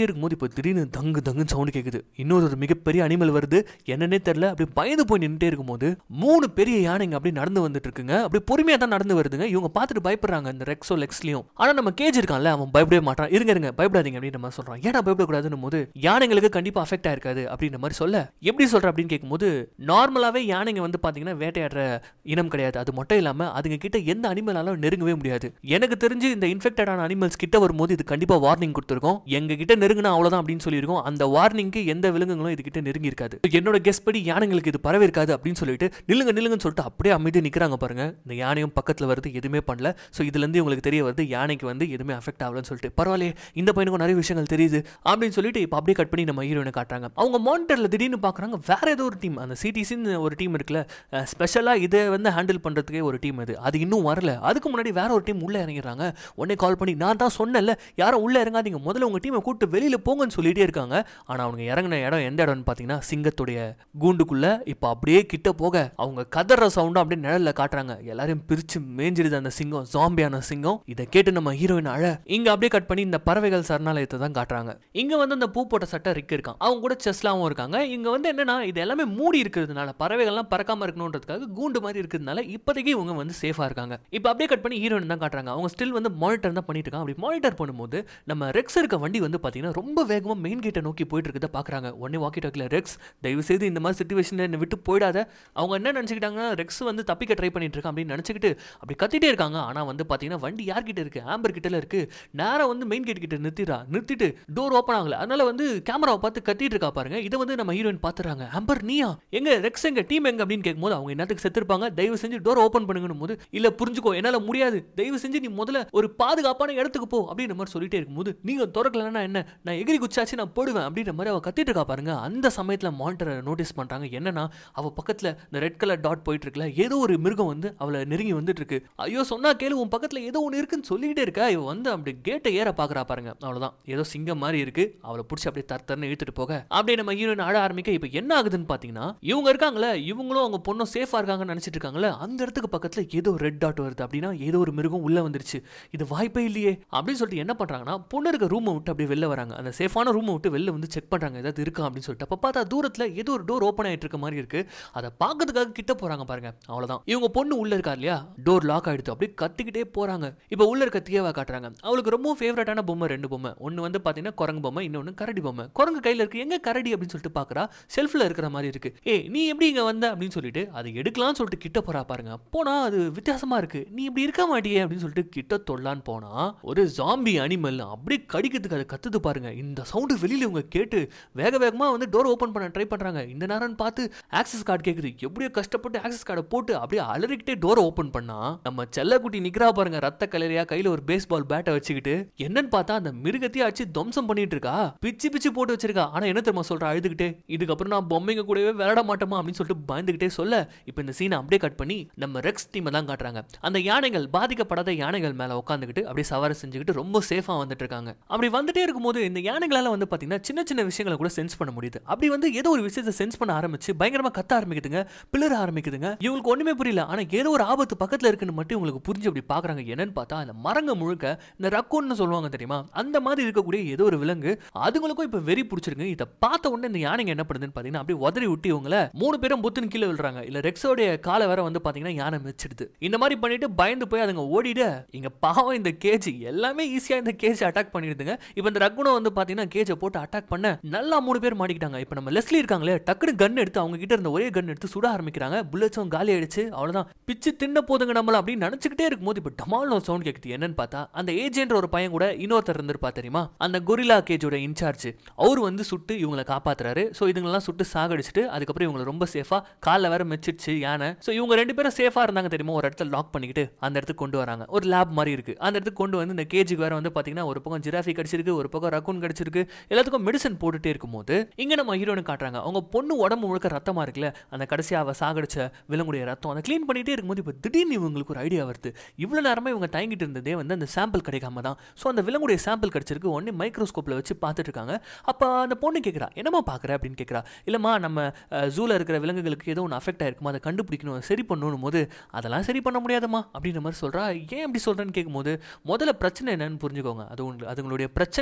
போயிட்டே இருக்கும்போது இப்போ திடீர்னு தங்கு தங்குன்னு சவுண்டு கேட்குது இன்னொரு ஒரு மிகப்பெரிய அனிமல் வருது என்னன்னே தெரியல அப்படி பயந்து போய் நின்றுட்டே இருக்கும்போது மூணு பெரிய யானைங்க அப்படி நடந்து வந்துட்டு இருக்குங்க அப்படி பொறுமையாக தான் நடந்து வருதுங்க இவங்க பார்த்துட்டு பயப்படுறாங்க இந்த ரெக்ஸோ லெக்ஸ்லையும் ஆனால் நம்ம கேஜ் இருக்கான்ல அவன் பயப்படவே மாட்டான் இருங்க இருங்க பயப்படாதீங்க அப்படின்னு நம்ம சொல்றான் ஏன்னா பயப்படக்கூடாதுன்னு போது யானைங்களுக்கு கண்டிப்பாக அஃபெக்ட் ஆயிருக்காது அப்படின்ற மாதிரி சொல்ல எப்படி சொல்ற அப்படின்னு கேட்கும்போது நார்மலாகவே யானைங்க வந்து பார்த்தீங்கன்னா வேட்டையாடுற இனம் கிடையாது அது மட்டும் இல்லாமல் அதுங்க கிட்ட எந்த அனிமலாலும் நெருங்கவே முடியாது எனக்கு தெரிஞ்சு இந்த இன்ஃபெக்டடான அனிமல்ஸ் கிட்ட வரும்போது இது கண்டிப்பாக வார்னிங் கொடுத்துருக்கோம் எங்க கிட்ட நெருங்கினா அவ்வளோதான் அப்படின்னு சொல்லியிருக்கோம் அந்த வார்னிங்க்கு எந்த விலங்குகளும் இது கிட்ட நெருங்கி இருக்காது என்னோட கெஸ் படி யானைங்களுக்கு இது பரவி இருக்காது அப்படின்னு சொல்லிட்டு நில்லுங்க நில்லுங்கன்னு சொல்லிட்டு அப்படியே அமைதி நிற்கிறாங்க பாருங்க இந்த யானையும் பக்கத்தில் வருது எதுவுமே பண்ணல ஸோ இதுலேருந்து உங்களுக்கு தெரிய வருது யானைக்கு வந்து எதுவுமே அஃபெக்ட் ஆகலன்னு சொல்லிட்டு பரவாயில்லையே இந்த பையனுக்கும் நிறைய விஷயங்கள் தெரியுது அப்படின்னு சொல்லிட்டு இப்போ அப்படியே கட் பண்ணி நம்ம ஹீரோயினை காட்டுறாங்க அவங்க மானிட்டரில் திடீர்னு பார்க்குறாங்க வேற ஏதோ ஒரு டீம் அந்த சிடிசின்னு ஒரு டீம் இருக்குல்ல ஸ்பெஷலாக இதை வந்து ஹேண்டில் பண்ணுறதுக்கே ஒரு டீம் அது அது இன்னும் வரல அதுக்கு முன்னாடி வேற ஒரு டீம் உள்ளே இறங்கிடுறாங்க உடனே கால் பண்ணி நான் தான் சொன்னேன்ல யாரும் உள்ளே இறங்காதீங்க முதல்ல உங்கள் டீமை கூப்பிட்டு வெளியில் போங்கன்னு சொல்லிட்டே இருக்காங்க ஆனால் அவங்க இறங்கின இடம் எந்த இடம்னு பார்த்தீங்கன்னா சிங்கத்துடைய கூண்டுக்குள்ள இப்போ அப்படியே கிட்ட போக அவங்க கதற சவுண்டும் அப்படியே நிழல்ல காட்டுறாங்க எல்லாரையும் பிரிச்சு மேஞ்சிடுது அந்த சிங்கம் ஜாம்பியான சிங்கம் இதை கேட்டு நம்ம ஹீரோயின் அழ இங்க அப்படியே கட் பண்ணி இந்த பறவைகள் சரணாலயத்தை தான் காட்டுறாங்க இங்க வந்து அந்த பூ போட்ட சட்டை ரிக் இருக்கான் அவங்க கூட செஸ்லாவும் இருக்காங்க இங்க வந்து என்னன்னா இது எல்லாமே மூடி இருக்கிறதுனால பறவைகள்லாம் பறக்காம இருக்கணுன்றதுக்காக கூண்டு மாதிரி இருக்கிறதுனால இப்போதைக்கு இவங்க வந்து சேஃபா இருக்காங்க இப்போ அப்படியே கட் பண்ணி ஹீரோயின் தான் காட்டுறாங்க அவங்க ஸ்டில் வந்து மானிட்டர் தான் பண்ணிட்டு இருக்காங்க அப்படி மானிட்டர் பண்ணும்போது நம்ம ரெக்ஸ் இருக்க வண்டி வந்து பாத்தீங்கன்னா ரொம்ப வேகமா மெயின் கேட்டை நோக்கி போயிட்டு இருக்கத பாக்குறாங்க உடனே வாக்கி டாக்கில் ரெக்ஸ் தயவு செய்து இந்த மாதிரி சுச்சுவேஷன் என்னை விட்டு போயிடாத அவங்க என்ன நினச்சிக்கிட்டாங்கன்னா ரெக்ஸ் வந்து தப்பிக்க ட்ரை பண்ணிட்டு இருக்கான் அப்படின்னு நினச்சிக்கிட்டு அப்படி கத்திட்டே இருக்காங்க ஆனால் வந்து பார்த்தீங்கன்னா வண்டி யார்கிட்ட இருக்கு ஆம்பர் கிட்டல இருக்கு நேராக வந்து மெயின் கேட் கிட்ட நிறுத்திடுறா நிறுத்திட்டு டோர் ஓப்பன் ஆகல அதனால வந்து கேமராவை பார்த்து கத்திட்டு இருக்கா பாருங்க இதை வந்து நம்ம ஹீரோயின் பார்த்துறாங்க ஆம்பர் நீயா எங்க ரெக்ஸ் எங்க டீம் எங்க அப்படின்னு கேட்கும்போது அவங்க என்னத்துக்கு செத்துருப்பாங்க தயவு செஞ்சு டோர் ஓப்பன் பண்ணுங்கன்னு போது இல்ல புரிஞ்சுக்கோ என்னால முடியாது தயவு செஞ்சு நீ முதல்ல ஒரு பாதுகாப்பான இடத்துக்கு போ அப்படின்ற மாதிரி சொல்லிட்டே இருக்கும்போது நீங்க திறக்கலன்னா என்ன நான் எகிரி குச்சாச்சு நான் போடுவேன் அப்படின்ற மாதிரி அவ கத்திட்டு இருக்கா பாருங்க அந்த சமயத்துல மானிட்டரை நோட்டீஸ் பண்றாங்க என்னன்னா அவ பக்கத்துல இந்த ரெட் கலர் டாட் போயிட்டு இருக்குல்ல ஏதோ ஒரு மிருகம் வந்து அவளை நெருங்கி வந்துட்டு இருக்கு ஐயோ சொன்னா கேளு உன் பக்கத்துல ஏதோ ஒன்று இருக்குன்னு சொல்லிக்கிட்டே இருக்கா இவ வந்து அப்படி கேட்டை ஏற பாக்குறா பாருங்க அவ்வளவுதான் ஏதோ சிங்கம் மாதிரி இருக்கு அவளை பிடிச்சி அப்படியே தர தரன்னு இழுத்துட்டு போக அப்படியே நம்ம ஹீரோயின் ஆட ஆரம்பிக்க இப்போ என்ன ஆகுதுன்னு பாத்தீங்கன்னா இவங்க இருக்காங்களே இவங்களும் அவங்க பொண்ணும் சேஃபா இருக்காங்கன்னு நினைச்சிட்டு இருக்காங்களே அந்த இடத்துக்கு பக்கத்துல ஏதோ ரெட் டாட் வருது அப்படின்னா ஏதோ ஒரு மிருகம் உள்ள வந்துருச்சு இது வாய்ப்பே இல்லையே அப்படின்னு சொல்லிட்டு என்ன பண்றாங்கன்னா பொண்ணு இருக்க ரூமை விட்டு அப்படியே வெளில வராங்க அந்த சேஃபான ரூமை விட்டு வெளில வந்து செக் பண்றாங்க ஏதாவது இருக்கா அப்படின்னு சொல்லிட்டு அப்ப பார்த்தா தூரத்துல ஏதோ ஒரு டோர் ஓப்பன் ஆயிட்டு இருக்க மாதிரி இருக்கு அதை பார்க்கறதுக்காக கிட்ட போறாங்க பாருங்க அவ்வளவுதான் இவங்க பொண்ணு உள்ள இருக்கா இல்லையா டோர் லாக் ஆயிடுது அப்படியே கத்திக்கிட்டே போறாங்க இப்போ உள்ள இருக்க தியவா காட்டுறாங்க அவளுக்கு ரொம்ப ஃபேவரட்டான பொம்மை ரெண்டு பொம்மை ஒன்னு வந்து பாத்தீங்கன்னா குரங்கு பொம்மை இன்னொன்னு கரடி பொம்மை குரங்கு கையில இருக்கு எங்க கரடி அப்படின்னு சொல்லிட்டு பாக்குறா ஷெல்ஃப்ல இருக்கிற மாதிரி இருக்கு ஏ நீ எப்படி இங்க வந்த அப்படின்னு சொல்லிட்டு அதை எடுக்கலாம்னு சொல்லிட்டு கிட்ட போறா பாருங்க போனா அது வித்தியாசமா இருக்கு நீ இப்படி இருக்க மாட்டியே அப்படின்னு சொல்லிட்டு கிட்ட தொல்லான்னு போனா ஒரு ஜாம்பி அனிமல் அப்படியே கடிக்கிறதுக்கு அதை கத்துது பாருங்க இந்த சவுண்டு வெளியில இவங்க கேட்டு வேக வேகமா வந்து டோர் ஓபன் பண்ண ட்ரை பண்றாங்க இந்த நேரம் பார்த்து ஆக்சஸ் கார்டு கேக்குது எப்படியோ கஷ்டப்பட்டு ஆக்சஸ் கார்டை போட்டு அப்படியே அலறிக்கிட்டே டோரை ஓபன் பண்ணா நம்ம செல்லக்குட்டி நிக்கிறா பாருங்க ரத்த கலரியா கையில ஒரு பேஸ்பால் பேட்டை வச்சுக்கிட்டு என்னன்னு பார்த்தா அந்த மிருகத்தையே அடிச்சு துவம்சம் பண்ணிட்டு இருக்கா பிச்சு பிச்சு போட்டு வச்சிருக்கா ஆனா என்ன தெரியுமா சொல்றா அழுதுகிட்டே இதுக்கப்புறம் நான் பொம்மைங்க கூடவே விளையாட மாட்டோமா அப்படின்னு சொல்லிட்டு பயந்துகிட்டே சொல்ல இப்போ இந்த சீனை அப்படியே கட் பண்ணி நம்ம ரெக்ஸ் டீமை தான் காட்டுறாங்க அந்த யானைகள் பாதிக்கப்படாத யானைகள் மேல உட்காந்துக்கிட்டு அப்படியே சவாரி செஞ்சுக்கிட்டு ரொம்ப சேஃபா வந்துட்டு இருக்காங்க அப்படி வந்துட்டே இருக்கும்போது இந்த யானைகளால வந்து பாத்தீங்கன்னா சின்ன சின்ன விஷயங்களை கூட சென்ஸ் பண்ண முடியுது அப்படி வந்து ஏதோ ஒரு விஷயத்தை சென்ஸ் பண்ண ஆரம்பிச்சு பயங்கரமா கத்த ஆரம்பிக்குதுங்க பிளற ஆரம்பிக்குதுங்க இவங்களுக்கு ஒண்ணுமே புரியல ஆனா ஏதோ ஒரு ஆபத்து பக்கத்துல இருக்குன்னு மட்டும் இவங்களுக்கு புரிஞ்சு அப்படி பாக்குறாங்க என்னன்னு பார்த்தா அந்த மரங்க முழுக்க இந்த ரக்கோன்னு சொல்லுவாங்க தெரியுமா அந்த மாதிரி இருக்கக்கூடிய ஏதோ ஒரு விலங்கு அதுங்களுக்கும் இப்ப வெறி பிடிச்சிருக்கு இதை பார்த்த உடனே இந்த யானைங்க என்ன பண்ணுதுன்னு பாத்தீங்கன்னா அப்படியே உதறி விட்டு இவங்கள மூணு பேரும் புத்துன்னு கீழே விழுறாங்க இல்ல ரெக்ஸோடைய காலை வேற வந்து பாத்தீங்கன்னா யானை மிச்சிடுது இந்த மாதிரி பண்ணிட்டு பயந்து போய் அதுங்க ஓடிட இங்க பாவம் இந்த கேஜ் எல்லாமே ஈஸியா இந்த கேஜ் அட்டாக் பண்ணிடுதுங்க இப்போ இந்த ரகுணம் வந்து பாத்தீங்கன்னா கேஜை போட்டு அட்டாக் பண்ண நல்லா மூணு பேர் மாட்டிக்கிட்டாங்க இப்போ நம்ம லெஸ்லி இருக்காங்களே டக்குனு கன் எடுத்து அவங்க கிட்ட இருந்த ஒரே கன் எடுத்து சுட ஆரம்பிக்கிறாங்க புல்லட்ஸும் காலி ஆயிடுச்சு அவ்வளவுதான் பிச்சு தின்ன போதுங்க நம்மள அப்படின்னு நினைச்சுக்கிட்டே இருக்கும்போது இப்போ டமால்னு ஒரு சவுண்ட் கேக்குது என்னன்னு பார்த்தா அந்த ஏஜென்ட் ஒரு பையன் கூட இன்னொருத்தர் இருந்திருப்பா தெரியுமா அந்த கொரிலா கேஜோட இன்சார்ஜ் அவர் வந்து சுட்டு இவங்களை காப்பாத்துறாரு ஸோ இதுங்களெல்லாம் சுட்டு சாகடிச்சிட்டு அதுக்கப்புறம் இவங்களை ரொம்ப சேஃபா காலில் வேற மெச்சிடுச்சு யானை ஸோ இவங்க ரெண்டு பேரும் சேஃபா இருந்தாங்க தெரியுமா ஒரு இடத்துல லாக் பண்ணிக்கிட்டு அந்த இடத்துக்கு கொண்டு வராங்க ஒரு லேப் மாதிரி இருக்கு அந்த இடத்துக்கு கொண்டு வந்து இந்த கேஜுக்கு வேற வந்து பாத்தீங்கன்னா ஒரு பக்கம் ஜிராஃபி கடிச்சிருக்கு ஒரு பக்கம் ரக்கூன் கடிச்சிருக்கு எல்லாத்துக்கும் மெடிசன் போட்டுட்டே இருக்கும்போது இங்க நம்ம ஹீரோனு காட்டுறாங்க அவங்க பொண்ணு உடம்பு முழுக்க ரத்தமா இருக்குல்ல அந்த கடைசியா அவ சாகடிச்ச விலங்குடைய ரத்தம் அதை க்ளீன் பண்ணிட்டே இருக்கும்போது இப்போ திடீர்னு இவங்களுக்கு ஒரு ஐடியா வருது இவ்வளவு நேரமா இவங்க தயங்கிட்டு இருந்ததே வந்து அந்த சாம்பிள் கிடைக்காம தான் ஸோ அந்த விலங்குடைய சாம்பிள் கிடைச்சிருக்கு உடனே மைக்ரோஸ்கோப்ல வச்சு பார்த்துட்டு இருக்காங்க அப்போ அந்த பொண்ணு கேட்குறா என்னம்மா பார்க்குற அப்படின்னு கேட்குறா இல்லைம்மா நம்ம ஜூவில் இருக்கிற விலங்குகளுக்கு ஏதோ ஒன்று அஃபெக்ட் ஆயிருக்குமா அதை கண்டுபிடிக்கணும் அதை சரி பண்ணணும் போது அதெல்லாம் சரி பண்ண முடியாதம்மா அப்படின்ற மாதிரி சொல்கிறா ஏன் அப்படி சொல்கிறேன்னு கேட்கும்போது முதல்ல பிரச்சனை என்னன்னு புரிஞ்சுக்கோங்க அது உங்களுக்கு அதுங்களுடைய பிரச்சனையே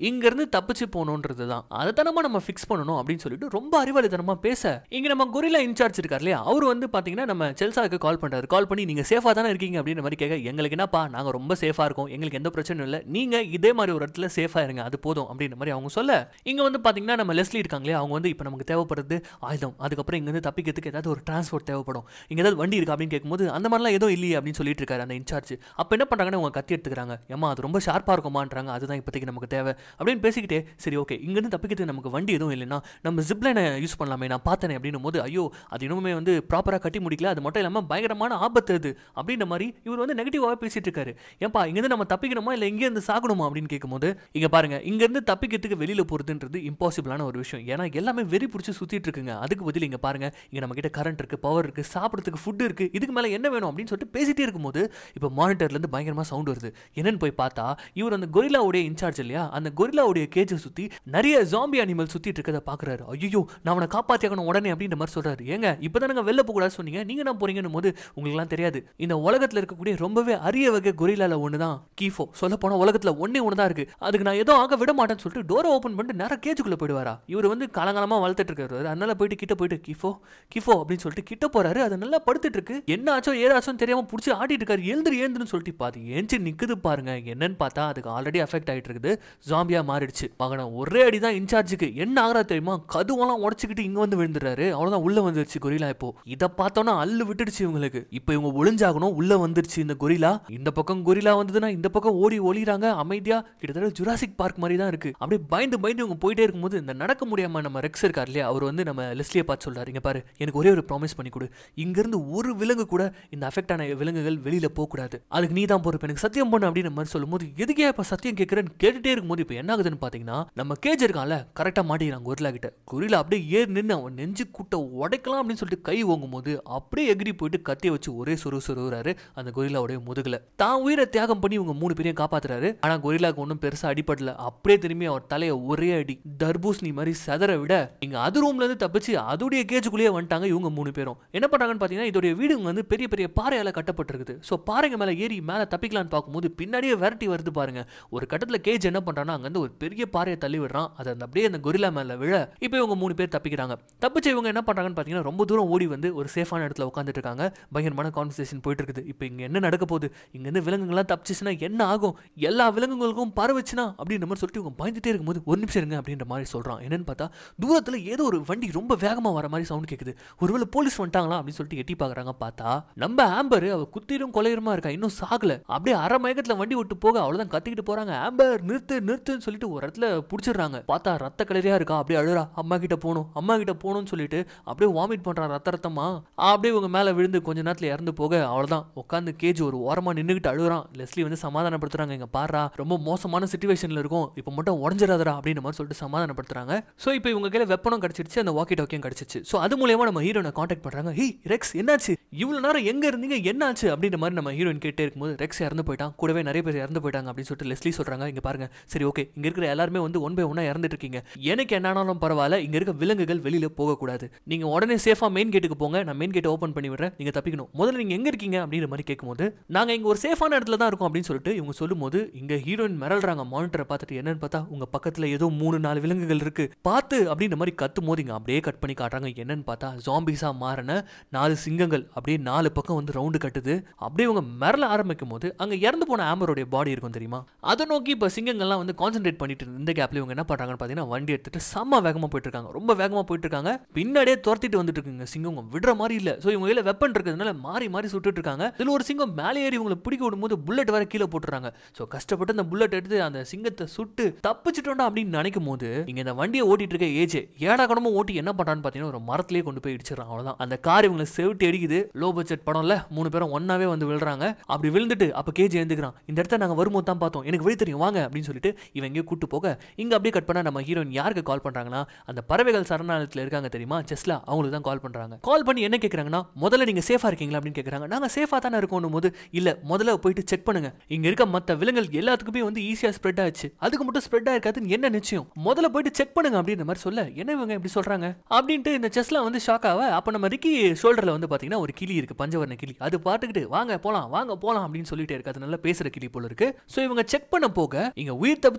இங்க இருந்து தப்பிச்சு போகணுன்றது தான் அதை நம்ம ஃபிக்ஸ் பண்ணணும் அப்படின்னு சொல்லிட்டு ரொம்ப அறிவாளித்தனமா பேச இங்க நம்ம கொரிலா இன்சார்ஜ் இருக்கார் இல்லையா அவர் வந்து பாத்தீங்கன்னா நம்ம செல்சாவுக்கு கால் பண்றாரு கால் பண்ணி நீங்க சேஃபா தானே இருக்கீங்க அப்படின்ற மாதிரி கேட்க எங்களுக்கு என்னப்பா நாங்க ரொம்ப சேஃபா இருக்கோம் எங்களுக்கு எந்த பிரச்சனையும் இல்லை நீங்க இதே மாதிரி ஒரு இடத்துல சேஃபா இருங்க அது போதும் அப்படின்ற மாதிரி அவங்க சொல்ல இங்க வந்து பாத்தீங்கன்னா நம்ம லெஸ்லி இருக்காங்களே அவங்க வந்து இப்போ நமக்கு தேவைப்படுறது ஆயுதம் அதுக்கப்புறம் இங்க இருந்து தப்பிக்கிறதுக்கு ஏதாவது ஒரு டிரான்ஸ்போர்ட் தேவைப்படும் இங்க ஏதாவது வண்டி இருக்கா அப்படின்னு கேட்கும்போது அந்த மாதிரிலாம் எதுவும் இல்லையே அப்படின்னு சொல்லிட்டு இருக்காரு அந்த இன்சார்ஜ் அப்ப என்ன பண்றாங்கன்னா அவங்க கத்தி எடுத்துக்கிறாங்க ஏமா அது ரொம்ப ஷார்ப்பா இருக்குமான்றாங்க அதுதான் இப்போதைக்கு நமக்கு தேவை அப்படின்னு பேசிக்கிட்டே சரி ஓகே இங்கேருந்து தப்பிக்கிறதுக்கு நமக்கு வண்டி எதுவும் இல்லைன்னா நம்ம ஜிப்லைனை யூஸ் பண்ணலாமே நான் பார்த்தேனே அப்படின்னும் போது ஐயோ அது இன்னுமே வந்து ப்ராப்பராக கட்டி முடிக்கல அது மட்டும் இல்லாமல் பயங்கரமான ஆபத்து அது அப்படின்ற மாதிரி இவர் வந்து நெகட்டிவாக பேசிட்டு இருக்காரு ஏன்பா இங்கேருந்து நம்ம தப்பிக்கணுமா இல்லை இங்கேருந்து சாகணுமா அப்படின்னு கேட்கும்போது இங்கே பாருங்க இங்கேருந்து தப்பிக்கிறதுக்கு வெளியில் போகிறதுன்றது இம்பாசிபிளான ஒரு விஷயம் ஏன்னா எல்லாமே வெறி பிடிச்சி சுற்றிட்டு இருக்குங்க அதுக்கு பதில் இங்கே பாருங்க இங்கே நம்ம கிட்ட கரண்ட் இருக்கு பவர் இருக்கு சாப்பிட்றதுக்கு ஃபுட் இருக்கு இதுக்கு மேலே என்ன வேணும் அப்படின்னு சொல்லிட்டு பேசிட்டே இருக்கும்போது இப்போ மானிட்டர்லேருந்து பயங்கரமாக சவுண்ட் வருது என்னன்னு போய் பார்த்தா இவர் அந்த கொரில்லாவுடைய இன்சார்ஜ் இல்லையா அந்த கொரில்லாவுடைய கேஜை சுற்றி நிறைய ஜாம்பி அனிமல் சுற்றிட்டு இருக்கதை பார்க்குறாரு ஐயோ நான் அவனை காப்பாற்றியாகணும் உடனே அப்படின்ற மாதிரி சொல்கிறாரு ஏங்க இப்போ தானே வெளில போகக்கூடாது சொன்னீங்க நீங்கள் என்ன போறீங்கன்னு போது உங்களுக்குலாம் தெரியாது இந்த உலகத்தில் இருக்கக்கூடிய ரொம்பவே அரிய வகை கொரில்லால ஒன்று தான் கீஃபோ சொல்ல போனால் உலகத்தில் ஒன்றே ஒன்று தான் இருக்குது அதுக்கு நான் ஏதோ ஆக விட மாட்டேன்னு சொல்லிட்டு டோரை ஓப்பன் பண்ணிட்டு நேரம் கேஜுக்குள்ளே போயிடுவாரா இவர் வந்து காலங்காலமாக வளர்த்துட்டு இருக்காரு அதனால போயிட்டு கிட்ட போயிட்டு கிஃபோ கிஃபோ அப்படின்னு சொல்லிட்டு கிட்ட போறாரு அது நல்லா படுத்துட்டு இருக்கு என்ன ஆச்சோ ஏதாச்சும் தெரியாம பிடிச்சி ஆட்டிட்டு இருக்காரு எழுந்துரு எழுந்துன்னு சொல்லிட்டு பாது ஏஞ்சி நிக்குது பாருங்க என்னன்னு பார்த்தா அதுக்கு ஆல்ரெடி அஃபெக்ட் ஆயிட்டு இருக்குது ஜாம்பியா மாறிடுச்சு மகன ஒரே அடி தான் இன்சார்ஜுக்கு என்ன ஆகிறா தெரியுமா கதுவெல்லாம் உடச்சிக்கிட்டு இங்க வந்து விழுந்துறாரு அவ்வளவுதான் உள்ள வந்துருச்சு கொரிலா இப்போ இதை பார்த்தோன்னா அள்ளு விட்டுடுச்சு இவங்களுக்கு இப்போ இவங்க ஒளிஞ்சாகணும் உள்ள வந்துருச்சு இந்த கொரிலா இந்த பக்கம் கொரிலா வந்ததுன்னா இந்த பக்கம் ஓடி ஒளிறாங்க அமைதியா கிட்டத்தட்ட ஜுராசிக் பார்க் மாதிரி தான் இருக்கு அப்படியே பயந்து பயந்து இவங்க போயிட்டே இருக்கும்போது இந்த நடக்க முடியாம நம்ம ரெக்ஸ் இருக்கார் இல்லையா அவர் வந்து நம்ம லெஸ்லியை பார்த்து சொல்றாரு இங்க பாரு எனக்கு ஒரே ஒரு ப்ராமிஸ் பண்ணி கொடு இங்கிருந்து ஒரு விலங்கு கூட இந்த அஃபெக்ட் ஆன விலங்குகள் வெளியில போக கூடாது அதுக்கு நீ தான் பொறுப்பு எனக்கு சத்தியம் பண்ணு அப்படின்னு மாதிரி சொல்லும்போது எதுக்கே இப்ப சத்தியம் கேட்கிறேன்னு கேட்டுட்டே இருக்கும்போது இப்போ என்ன ஆகுதுன்னு பாத்தீங்கன்னா நம்ம கேஜ் இருக்கான்ல கரெக்டா மாட்டிக்கிறான் கொரிலா கிட்ட கொரிலா அப்படியே ஏறி நின்று அவன் நெஞ்சு கூட்ட உடைக்கலாம் அப்படின்னு சொல்லிட்டு கை ஓங்கும் போது அப்படியே எகிரி போயிட்டு கத்தியை வச்சு ஒரே சொரு சொருகிறாரு அந்த கொரிலாவுடைய முதுகுல தான் உயிரை தியாகம் பண்ணி இவங்க மூணு பேரையும் காப்பாத்துறாரு ஆனா கொரிலாக்கு ஒன்றும் பெருசா அடிபடல அப்படியே திரும்பி அவர் தலையை ஒரே அடி தர்பூசணி மாதிரி செதற விட இங்க அது ரூம்ல இருந்து தப்பிச்சு அதோடைய கேஜுக்குள்ளேயே வந்துட்டாங்க இவங்க மூணு பேரும் என்ன பண்றாங்கன்னு பாத்தீங்கன்னா இதோடைய வீடு வந்து பெரிய பெரிய பாறையால கட்டப்பட்டிருக்குது ஸோ பாறைங்க மேல ஏறி மேல தப்பிக்கலான்னு பார்க்கும்போது பின்னாடியே விரட்டி வருது பாருங்க ஒரு கட்டத்துல கேஜ் என்ன பண்றான்னா அங்கிருந்து ஒரு பெரிய பாறையை தள்ளி விடுறான் அது அந்த அப்படியே அந்த கொரிலா மேல விழ இப்போ இவங்க மூணு பேர் தப்பிக்கிறாங்க தப்பிச்சு இவங்க என்ன பண்றாங்கன்னு பாத்தீங்கன்னா ரொம்ப தூரம் ஓடி வந்து ஒரு சேஃபான இடத்துல உட்காந்துட்டு இருக்காங்க பயங்கரமான கான்வர்சேஷன் போயிட்டு இருக்குது இப்போ இங்க என்ன நடக்க போகுது இங்க இருந்து விலங்குகள்லாம் தப்பிச்சுன்னா என்ன ஆகும் எல்லா விலங்குகளுக்கும் பரவுச்சுன்னா அப்படின்ற மாதிரி சொல்லிட்டு இவங்க பயந்துட்டே இருக்கும்போது ஒரு நிமிஷம் இருங்க அப்படின்ற மாதிரி சொல்றான் என்னன்னு பார்த்தா தூரத்துல ஏதோ ஒரு வண்டி ரொம்ப வேகமா வர மாதிரி சவுண்ட் கேக்குது ஒருவேளை போலீஸ் வந்துட்டாங்களா அப்படின்னு சொல்லிட்டு எட்டி பார்க்கறாங்க பார்த்தா நம்ம ஆம்பர் அவ குத்திரும் கொலையுமா இருக்கா இன்னும் சாகல அப்படியே அரை மயக்கத்துல வண்டி விட்டு போக அவ்வளவுதான் கத்திக்கிட்டு போறாங்க ஆம்பர் நிறுத்து நிறுத்துன்னு சொல்லிட்டு ஒரு இடத்துல பிடிச்சிடுறாங்க பார்த்தா ரத்த கலரியா இருக்கா அப்படியே அழுறா அம்மா கிட்ட போகணும் அம்மா கிட்ட போகணும்னு சொல்லிட்டு அப்படியே வாமிட் பண்றா ரத்த ரத்தமா அப்படியே இவங்க மேல விழுந்து கொஞ்ச நேரத்துல இறந்து போக அவ்வளவுதான் உட்காந்து கேஜ் ஒரு ஓரமா நின்னுகிட்டு அழுகுறான் லெஸ்லி வந்து சமாதானப்படுத்துறாங்க இங்க பாருடா ரொம்ப மோசமான சுச்சுவேஷன்ல இருக்கும் இப்போ மட்டும் உடஞ்சிடாதடா அப்படின்ற மாதிரி சொல்லிட்டு சமாதானப்படுத்துறாங்க ஸோ இப்போ இவங்க கையில வெப்பனும் கிடைச்சிருச்சு அந்த வாக்கி டாக்கியும் கிடைச்சிச்சு ஸோ அது மூலியமா நம்ம ஹீரோனை காண்டாக்ட் பண்றாங்க ஹே ரெக்ஸ் என்னாச்சு இவ்வளவு நேரம் எங்க இருந்தீங்க என்னாச்சு அப்படின்ற மாதிரி நம்ம ஹீரோயின் கேட்டே இருக்கும்போது ரெக்ஸ் இறந்து போயிட்டான் கூடவே நிறைய பேர் இறந்து போயிட்டாங்க அப்படின்னு சொல்லிட்டு லெஸ்லி சொல்றாங்க இங்க பாருங்க சரி ஓகே இங்க இருக்கிற எல்லாருமே வந்து ஒன் பை ஒன்னா இறந்துட்டு இருக்கீங்க எனக்கு என்னானாலும் பரவாயில்ல இங்க இருக்க விலங்குகள் வெளியில போகக்கூடாது நீங்க உடனே சேஃபா மெயின் கேட்டுக்கு போங்க நான் மெயின் கேட் ஓப்பன் பண்ணி விடுறேன் நீங்க தப்பிக்கணும் முதல்ல நீங்க எங்க இருக்கீங்க அப்படின்ற மாதிரி கேட்கும்போது நாங்க இங்க ஒரு சேஃபான இடத்துல தான் இருக்கோம் அப்படின்னு சொல்லிட்டு இவங்க சொல்லும்போது இங்க ஹீரோயின் மிரள்றாங்க மானிட்டரை பார்த்துட்டு என்னன்னு பார்த்தா உங்க பக்கத்துல ஏதோ மூணு நாலு விலங்குகள் இருக்கு பார்த்து அப்படின்ற மாதிரி கத்தும் போது இங்க அப்படியே கட் பண்ணி காட்டுறாங்க என்னன்னு பார்த்தா ஜாம்பிஸா மாறின நாலு சிங்கங்கள் அப்படியே நாலு பக்கம் வந்து ரவுண்டு கட்டுது அப்படியே இவங்க மிரள ஆரம்பிக்கும் போது அங்க இறந்து போன ஆமரோடைய பாடி இருக்கும் தெரியுமா அதை நோக்கி இப்போ சிங்கங்கள்லாம் வந்து கான்சென்ட்ரேட் பண்ணிட்டு இருந்த இந்த கேப்ல இவங்க என்ன பண்றாங்கன்னு பார்த்தீங்கன்னா வண்டி எடுத்துட்டு செம்ம வேகமா போயிட்டு இருக்காங்க ரொம்ப வேகமா போயிட்டு இருக்காங்க பின்னாடியே துரத்திட்டு வந்துட்டு இருக்குங்க சிங்கம் விடுற மாதிரி இல்ல ஸோ இவங்க கையில வெப்பன் இருக்கிறதுனால மாறி மாறி சுட்டுட்டு இருக்காங்க இதுல ஒரு சிங்கம் மேலே ஏறி இவங்களை பிடிக்க விடும்போது புல்லட் வேற கீழே போட்டுறாங்க ஸோ கஷ்டப்பட்டு அந்த புல்லட் எடுத்து அந்த சிங்கத்தை சுட்டு தப்பிச்சிட்டோம்டா அப்படின்னு நினைக்கும் போது இங்க இந்த வண்டியை ஓட்டிட்டு இருக்க ஏஜே ஏடா கடமும் ஓட்டி என்ன பண்றான்னு பார்த்தீங்கன்னா ஒரு மரத்திலேயே கொண்டு போய் இடிச்சிடறான் அவ்வளவுதான் அந்த கார் இவங்களை செவிட்டு அடிக்குது லோ பட்ஜெட் படம்ல மூணு பேரும் ஒன்னாவே வந்து விழுறாங்க அப்படி விழுந்துட்டு அப்ப கேஜி எழுந்துக்கிறான் இந்த இடத்த நாங்க வரும்போது தான் பார்த்தோம் எனக்கு வழி தெரியும் வாங்க அப்படின்னு சொல்லிட்டு இவன் எங்கேயோ கூட்டு போக இங்க அப்படியே கட் பண்ணா நம்ம ஹீரோயின் யாருக்கு கால் பண்றாங்கன்னா அந்த பறவைகள் சரணாலயத்தில் இருக்காங்க தெரியுமா செஸ்லா அவங்களுக்கு தான் கால் பண்றாங்க கால் பண்ணி என்ன கேட்கறாங்கன்னா முதல்ல நீங்க சேஃபா இருக்கீங்களா அப்படின்னு கேட்கறாங்க நாங்க சேஃபா தானே இருக்கோம் போது இல்ல முதல்ல போயிட்டு செக் பண்ணுங்க இங்க இருக்க மத்த விலங்குகள் எல்லாத்துக்குமே வந்து ஈஸியா ஸ்ப்ரெட் ஆச்சு அதுக்கு மட்டும் ஸ்ப்ரெட் ஆயிருக்காதுன்னு என்ன நிச்சயம் முதல்ல போயிட்டு செக் பண்ணுங்க அப்படின்ற மாதிரி சொல்ல என்ன இவங்க இப்படி சொல்றாங்க அப்படின்ட்டு இந்த செஸ்ல வந்து ஷாக் ஆக அப்ப நம்ம ரிக்கி ஷோல்டர்ல வந்து பாத்தீங்கன்னா ஒரு கிளி இருக்கு பஞ்சவர்ண கிளி அது பாட்டுக்கிட்டு வாங்க போலாம் வாங்க போலாம் அப்படின்னு சொல்லிட்டே இருக்கு அது நல்லா பேசுற கிளி போல இருக்கு சோ இவங்க செக் பண்ண போக இங்க உயிர் தப்பிச்சு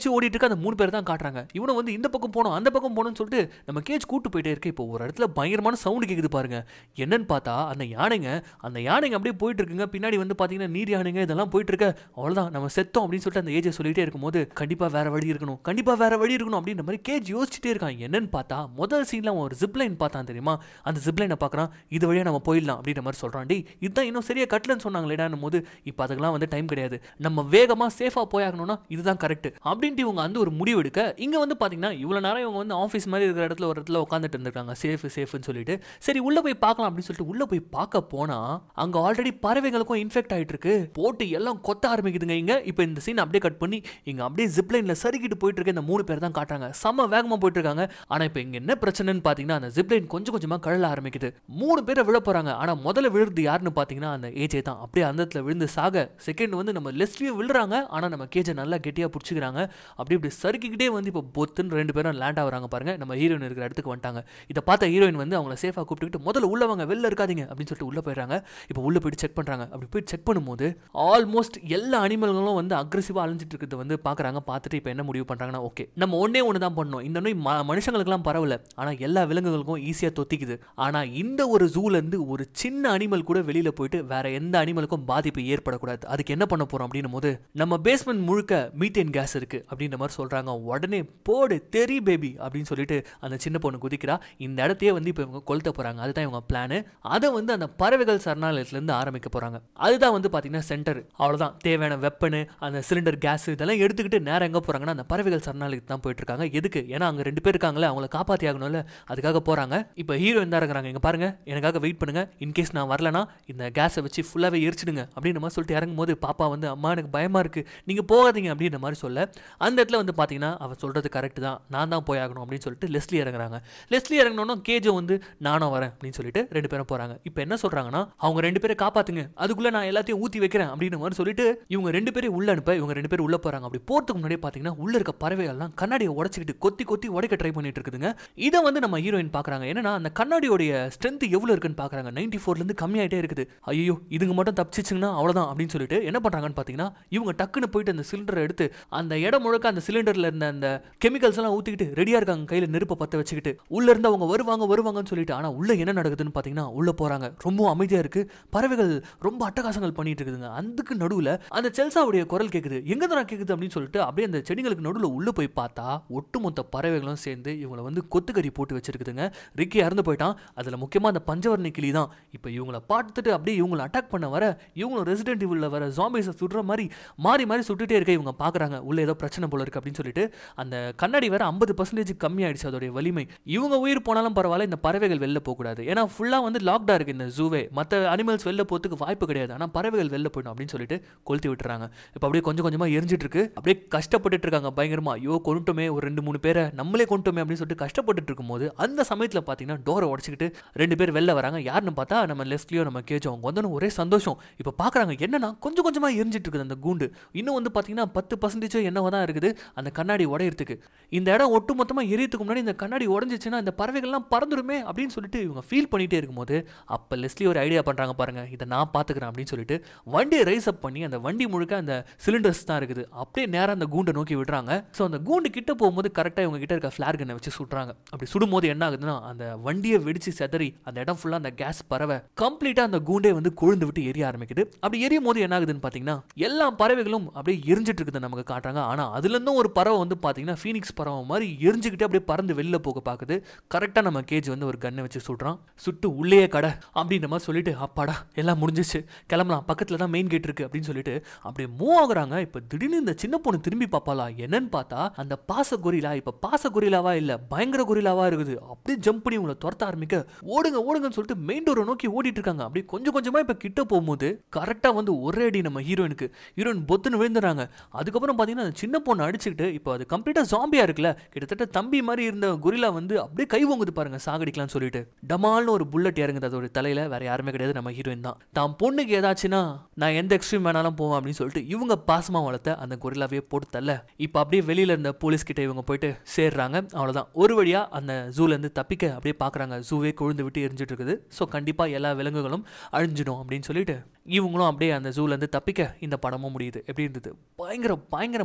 வச்சு ஓடிட்டு இருக்க அந்த மூணு பேர் தான் காட்டுறாங்க இவனை வந்து இந்த பக்கம் போகணும் அந்த பக்கம் போகணும்னு சொல்லிட்டு நம்ம கேஜ் கூட்டு போயிட்டே இருக்கு இப்போ ஒரு இடத்துல பயங்கரமான சவுண்டு கேக்குது பாருங்க என்னன்னு பார்த்தா அந்த யானைங்க அந்த யானைங்க அப்படியே போயிட்டு இருக்குங்க பின்னாடி வந்து பாத்தீங்கன்னா நீர் யானைங்க இதெல்லாம் போயிட்டு இருக்க அவ்வளவுதான் நம்ம செத்தோம் அப்படின்னு சொல்லிட்டு அந்த ஏஜை சொல்லிட்டே இருக்கும்போது கண்டிப்பா வேற வழி இருக்கணும் கண்டிப்பா வேற வழி இருக்கணும் அப்படின்ற மாதிரி கேஜ் யோசிச்சுட்டே இருக்கான் என்னன்னு பார்த்தா முதல் சீன்ல அவன் ஒரு ஜிப்லைன் பார்த்தான் தெரியுமா அந்த ஜிப்லைனை பார்க்கறான் இது வழியா நம்ம போயிடலாம் அப்படின்ற மாதிரி சொல்றான் டி இதுதான் இன்னும் சரியா கட்டலன்னு சொன்னாங்களேடான்னும் போது இப்போ அதுக்கெல்லாம் வந்து டைம் கிடையாது நம்ம வேகமா சேஃபா போயாகணும்னா இதுதான் கரெக்ட் அப்படின்ட்டு இவங்க வந்து ஒரு முடிவு எடுக்க இங்க வந்து பாத்தீங்கன்னா இவ்வளவு நேரம் இவங்க வந்து ஆஃபீஸ் மாதிரி இருக்கிற இடத்துல ஒரு இடத்துல உட்காந்துட்டு இருந்திருக்காங்க சேஃப் சேஃப்னு சொல்லிட்டு சரி உள்ள போய் பார்க்கலாம் அப்படின்னு சொல்லிட்டு உள்ள போய் பார்க்க போனா அங்க ஆல்ரெடி பறவைகளுக்கும் இன்ஃபெக்ட் ஆயிட்டு இருக்கு போட்டு எல்லாம் கொத்த ஆரம்பிக்குதுங்க இங்க இப்போ இந்த சீன் அப்படியே கட் பண்ணி இங்க அப்படியே ஜிப்லைன்ல சறுக்கிட்டு போயிட்டு இருக்க இந்த மூணு பேர் தான் காட்டுறாங்க செம்ம வேகமா போயிட்டு இருக்காங்க ஆனா இப்போ இங்க என்ன பிரச்சனைன்னு பாத்தீங்கன்னா அந்த ஜிப்லைன் கொஞ்சம் கொஞ்சமா கழல ஆரம்பிக்குது மூணு பேரை விழ போறாங்க ஆனா முதல்ல விழுறது யாருன்னு பாத்தீங்கன்னா அந்த ஏஜே தான் அப்படியே அந்த இடத்துல விழுந்து சாக செகண்ட் வந்து நம்ம லெஸ்லியும் விழுறாங்க ஆனா நம்ம கேஜை நல்லா கெட்டியா பிடிச்சிக்கிறாங்க அப்படி இப்படி சறுக்கிக்கிட்டே வந்து இப்போ பொத்துன்னு ரெண்டு பேரும் லேண்ட் ஆகுறாங்க பாருங்க நம்ம ஹீரோயின் இருக்கிற இடத்துக்கு வந்துட்டாங்க இதை பார்த்த ஹீரோயின் வந்து அவங்கள சேஃபாக கூப்பிட்டுக்கிட்டு முதல்ல உள்ள வாங்க வெளில இருக்காதீங்க அப்படின்னு சொல்லிட்டு உள்ள போயிடுறாங்க இப்போ உள்ள போயிட்டு செக் பண்றாங்க அப்படி போய் செக் பண்ணும்போது ஆல்மோஸ்ட் எல்லா அனிமல்களும் வந்து அக்ரெசிவாக அலைஞ்சிட்டு இருக்கிறது வந்து பார்க்குறாங்க பார்த்துட்டு இப்போ என்ன முடிவு பண்ணுறாங்கன்னா ஓகே நம்ம ஒன்றே ஒன்று தான் பண்ணோம் இந்த நோய் ம மனுஷங்களுக்குலாம் பரவல ஆனால் எல்லா விலங்குகளுக்கும் ஈஸியாக தொத்திக்குது ஆனால் இந்த ஒரு ஜூலேருந்து ஒரு சின்ன அனிமல் கூட வெளியில் போயிட்டு வேற எந்த அனிமலுக்கும் பாதிப்பு ஏற்படக்கூடாது அதுக்கு என்ன பண்ண போகிறோம் அப்படின்னும் போது நம்ம பேஸ்மெண்ட் முழுக்க மீத்தேன் கேஸ் இருக்கு அப்படின்ற மாதிரி சொல்கிறாங்க உடனே போடு தெரி பேபி அப்படின்னு சொல்லிட்டு அந்த சின்ன பொண்ணு குதிக்கிறா இந்த இடத்தையே வந்து இப்போ இவங்க கொளுத்த போகிறாங்க அதுதான் இவங்க பிளானு அதை வந்து அந்த பறவைகள் சரணாலயத்துலேருந்து ஆரம்பிக்க போகிறாங்க அதுதான் வந்து பார்த்தீங்கன்னா சென்டர் அவ்வளோதான் தேவையான வெப்பனு அந்த சிலிண்டர் கேஸ் இதெல்லாம் எடுத்துக்கிட்டு நேரம் எங்கே போகிறாங்கன்னா அந்த பறவைகள் சரணாலயத்துக்கு தான் போயிட்டு இருக்காங்க எதுக்கு ஏன்னா அங்கே ரெண்டு பேர் இருக்காங்களே அவங்கள காப்பாற்றி ஆகணும்ல அதுக்காக போகிறாங்க இப்போ ஹீரோயின் தான் இருக்கிறாங்க இங்கே பாருங்க எனக்காக வெயிட் பண்ணுங்க இன்கேஸ் நான் வரலனா இந்த கேஸை வச்சு ஃபுல்லாகவே எரிச்சிடுங்க அப்படின்ற மாதிரி சொல்லிட்டு இறங்கும் போது பாப்பா வந்து அம்மா எனக்கு பயமா இருக்கு நீங்கள் போகாதீங்க அப்படின்ற மாதிரி சொல்ல அந்த இடத்துல வந்து பார்த்தீங்கன்னா அவன் சொல்கிறது கரெக்ட் தான் நான் தான் போய் ஆகணும் அப்படின்னு சொல்லிட்டு லெஸ்லி இறங்குறாங்க லெஸ்லி இறங்கினோன்னா கேஜோ வந்து நானும் வரேன் அப்படின்னு சொல்லிட்டு ரெண்டு பேரும் போகிறாங்க இப்போ என்ன சொல்கிறாங்கன்னா அவங்க ரெண்டு பேரை காப்பாத்துங்க அதுக்குள்ளே நான் எல்லாத்தையும் ஊற்றி வைக்கிறேன் அப்படின்ற மாதிரி சொல்லிட்டு இவங்க ரெண்டு பேரும் உள்ள அனுப்ப இவங்க ரெண்டு பேரும் உள்ள போகிறாங்க அப்படி போகிறதுக்கு முன்னாடியே பார்த்தீங்கன்னா உள்ள இருக்க பறவைகள்லாம் கண்ணாடியை உடச்சிக்கிட்டு கொத்தி கொத்தி உடைக்க ட்ரை பண்ணிட்டு இருக்குதுங்க இதை வந்து நம்ம ஹீரோயின் பார்க்குறாங்க என்னன்னா அந்த கண்ணாடியோடைய ஸ்ட்ரென்த் எவ்வளோ இருக்குன்னு பார்க்குறாங்க நைன்டி ஃபோர்லேருந்து கம்மியாயிட்டே இருக்குது ஐயோ இதுங்க மட்டும் தப்பிச்சிச்சுங்கன்னா அவ்வளோதான் அப்படின்னு சொல்லிட்டு என்ன பண்ணுறாங்கன்னு பார்த்தீங்கன்னா இவங்க டக்குன்னு போயிட்டு அந்த சிலிண்டரை எடுத்து அந்த இடம் முழுக்க அந்த சிலிண்டரில் இருந்த அந்த கெமிக்கல்ஸ் எல்லாம் ஊற்றிக்கிட்டு ரெடியாக இருக்காங்க கையில் நெருப்பை பற்ற வச்சுக்கிட்டு உள்ள இருந்து அவங்க வருவாங்க வருவாங்கன்னு சொல்லிட்டு ஆனால் உள்ள என்ன நடக்குதுன்னு பார்த்தீங்கன்னா உள்ள போகிறாங்க ரொம்ப அமைதியாக இருக்கு பறவைகள் ரொம்ப அட்டகாசங்கள் பண்ணிட்டு இருக்குதுங்க அதுக்கு நடுவில் அந்த செல்சாவுடைய குரல் கேட்குது எங்கே தான் கேட்குது அப்படின்னு சொல்லிட்டு அப்படியே அந்த செடிகளுக்கு நடுவில் உள்ள போய் பார்த்தா ஒட்டுமொத்த பறவைகளும் சேர்ந்து இவங்களை வந்து கொத்துக்கறி போட்டு வச்சிருக்குதுங்க ரிக்கி இறந்து போயிட்டான் அதில் முக்கியமாக அந்த பஞ்சவர்ணி கிளி தான் இப்போ இவங்கள பார்த்துட்டு அப்படியே இவங்களை அட்டாக் பண்ண வர இவங்களும் ரெசிடென்ட் இவில் வர ஜாம்பிஸை சுடுற மாதிரி மாறி மாறி சுட்டுட்டே இருக்க இவங்க பார்க்குறாங்க உள்ள ஏதோ பிரச்சனை போல இருக்கு அப்படின்னு சொல்லிட்டு அந்த கண்ணாடி வேற ஐம்பது பர்சன்டேஜ் கம்மியாயிடுச்சு அதோடைய வலிமை இவங்க உயிர் போனாலும் பரவாயில்ல இந்த பறவைகள் வெளில போகக்கூடாது ஏன்னா ஃபுல்லாக வந்து லாக்டா இருக்கு இந்த ஜூவே மற்ற அனிமல்ஸ் வெளில போகிறதுக்கு வாய்ப்பு கிடையாது ஆனால் பறவைகள் வெளில போயிடும் அப்படின்னு சொல்லிட்டு கொளுத்தி விட்டுறாங்க இப்போ அப்படியே கொஞ்சம் கொஞ்சமாக எரிஞ்சிட்டு இருக்கு அப்படியே கஷ்டப்பட்டுட்டு இருக்காங்க பயங்கரமா ஐயோ கொண்டுட்டோமே ஒரு ரெண்டு மூணு பேரை நம்மளே கொண்டுட்டோமே அப்படின்னு சொல்லிட்டு கஷ்டப்பட்டுட்டு இருக்கும்போது அந்த சமயத்தில் பார்த்தீங்கன்னா டோரை உடச்சிக்கிட்டு ரெண்டு பேர் வெளில வராங்க யாருன்னு பார்த்தா நம்ம லெஸ்லியோ நம்ம கேஜோ அவங்க வந்தோன்னு ஒரே சந்தோஷம் இப்போ பார்க்குறாங்க என்னன்னா கொஞ்சம் கொஞ்சமாக எரிஞ்சிட்டு இருக்குது அந்த கூண்டு இன்னும் வந்து பார்த்தீங்கன்னா பத்து பர்சன்டேஜோ என்னவோ தான் இருக்குது அந்த கண்ணாடி உடையறதுக்கு இந்த இடம் ஒட்டு மொத்தமாக எரியறதுக்கு முன்னாடி இந்த கண்ணாடி உடஞ்சிச்சுன்னா இந்த பறவைகள்லாம் பறந்துருமே அப்படின்னு சொல்லிட்டு இவங்க ஃபீல் பண்ணிட்டே இருக்கும்போது அப்போ லெஸ்லி ஒரு ஐடியா பண்ணுறாங்க பாருங்க இதை நான் பார்த்துக்கிறேன் அப்படின்னு சொல்லிட்டு வண்டியை ரைஸ் அப் பண்ணி அந்த வண்டி முழுக்க அந்த சிலிண்டர்ஸ் தான் இருக்குது அப்படியே நேராக அந்த கூண்டை நோக்கி விடுறாங்க ஸோ அந்த கூண்டு கிட்ட போகும்போது கரெக்டாக இவங்க கிட்ட இருக்க ஃபிளார் கன்னை வச்சு சுடுறாங்க அப்படி சுடும்போது என்ன ஆகுதுன்னா அந்த வண்டியை வெடிச்சு செதறி அந்த இடம் ஃபுல்லாக அந்த கேஸ் பறவை கம்ப்ளீட்டாக அந்த கூண்டே வந்து கொழுந்து விட்டு எரிய ஆரம்பிக்குது அப்படி எரியும் போது என்ன ஆகுதுன்னு பார்த்தீங்கன்னா எல்லா பறவைகளும் அப்படியே எரிஞ்சிட்டு இருக்குது நமக்கு காட்டுறாங்க ஆனால் அதுலேருந்தும் ஒரு பறவை வந்து பார்த்தீங்கன்னா ஃபீனிக்ஸ் பறவை மாதிரி எரிஞ்சுக்கிட்டு அப்படியே பறந்து வெளில போக பார்க்குது கரெக்டாக நம்ம கேஜ் வந்து ஒரு கன்னை வச்சு சுடுறான் சுட்டு உள்ளேயே கடை அப்படின்ற மாதிரி சொல்லிட்டு அப்பாடா எல்லாம் முடிஞ்சிச்சு கிளம்பலாம் பக்கத்தில் தான் மெயின் கேட் இருக்கு அப்படின்னு சொல்லிட்டு அப்படியே மூவ் ஆகுறாங்க இப்போ திடீர்னு இந்த சின்ன பொண்ணு திரும்பி பார்ப்பாளா என்னன்னு பார்த்தா அந்த பாச கொரிலா இப்போ பாச கொரிலாவா இல்லை பயங்கர கொரிலாவா இருக்குது அப்படியே ஜம்ப் பண்ணி உங்களை துரத்த ஆரம்பிக்க ஓடுங்க ஓடுங்கன்னு சொல்லிட்டு மெயின் டோரை நோக்கி ஓடிட்டு இருக்காங்க அப்படியே கொஞ்சம் கொஞ்சமா இப்போ கிட்ட போகும்போது கரெக்டாக வந்து ஒரே அடி நம்ம ஹீரோயினுக்கு ஹீரோயின் பொத்துன்னு விழுந்துறாங்க அதுக்கப்புறம் பார்த்தீங்கன்னா அந்த சின்ன பொண்ணு அடிச்சுக்கிட்டு இப்போ அது கம்ப்ளீட்டாக ஜாம்பியா இருக்குல்ல கிட்டத்தட்ட தம்பி மாதிரி இருந்த கொரிலா வந்து அப்படியே கை வாங்குது பாருங்க சாகடிக்கலாம்னு சொல்லிட்டு டமால்னு ஒரு புல்லட் இறங்குது அதோட தலையில வேற யாருமே கிடையாது நம்ம ஹீரோயின் தான் தான் பொண்ணுக்கு ஏதாச்சுன்னா நான் எந்த எக்ஸ்ட்ரீம் வேணாலும் போவேன் அப்படின்னு சொல்லிட்டு இவங்க பாசமா வளர்த்த அந்த கொரில்லாவே போட்டு தள்ள இப்போ அப்படியே வெளியில இருந்த போலீஸ் கிட்ட இவங்க போயிட்டு சேர்றாங்க அவ்வளவுதான் ஒரு வழியா அந்த ஜூல இருந்து தப்பிக்க அப்படியே பாக்குறாங்க ஜூவே கொழுந்து விட்டு எரிஞ்சிட்டு இருக்குது ஸோ கண்டிப்பா எல்லா விலங்குகளும் அழிஞ்சிடும் அப்படின்னு சொல்லிட்டு இவங்களும் அப்படியே அந்த ஜூல இருந்து தப்பிக்க இந்த படமும் முடியுது எப்படி இருந்தது பயங்கர பயங்கரமான லோ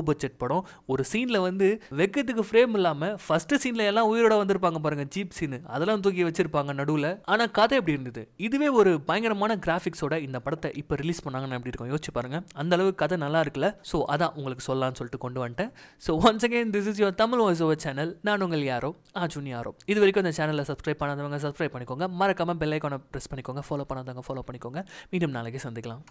பட்ஜெட் படம் ஒரு சீனில் வந்து வெக்கத்துக்கு ஃப்ரேம் இல்லாமல் ஃபர்ஸ்ட் சீனில் எல்லாம் உயிரோட வந்திருப்பாங்க பாருங்க ஜீப் சீனு அதெல்லாம் தூக்கி வச்சிருப்பாங்க நடுவில் ஆனால் கதை எப்படி இருந்தது இதுவே ஒரு பயங்கரமான கிராஃபிக்ஸோட இந்த படத்தை இப்போ ரிலீஸ் பண்ணாங்கன்னு எப்படி இருக்கும் யோசிச்சு பாருங்க அந்த அளவுக்கு கதை நல்லா இருக்குல்ல ஸோ அதான் உங்களுக்கு சொல்லலாம்னு சொல்லிட்டு கொண்டு வந்துட்டேன் so once again this is your Tamil voice over channel நான் உங்கள் யாரோ ஆஜுன் யாரோ இது வரைக்கும் இந்த சேனலை சப்ஸ்கிரைப் பண்ணாதவங்க சப்ஸ்கிரைப் பண்ணிக்கோங்க மறக்காம பெல் ஐக்கானை ப்ரெஸ் பண்ணிக்கோங்க ஃபாலோ பண்ணாதவங்க ஃபாலோ பண்ணிக்கோங்க மீண்டும் நாளைக்கு சந்திக்கலாம்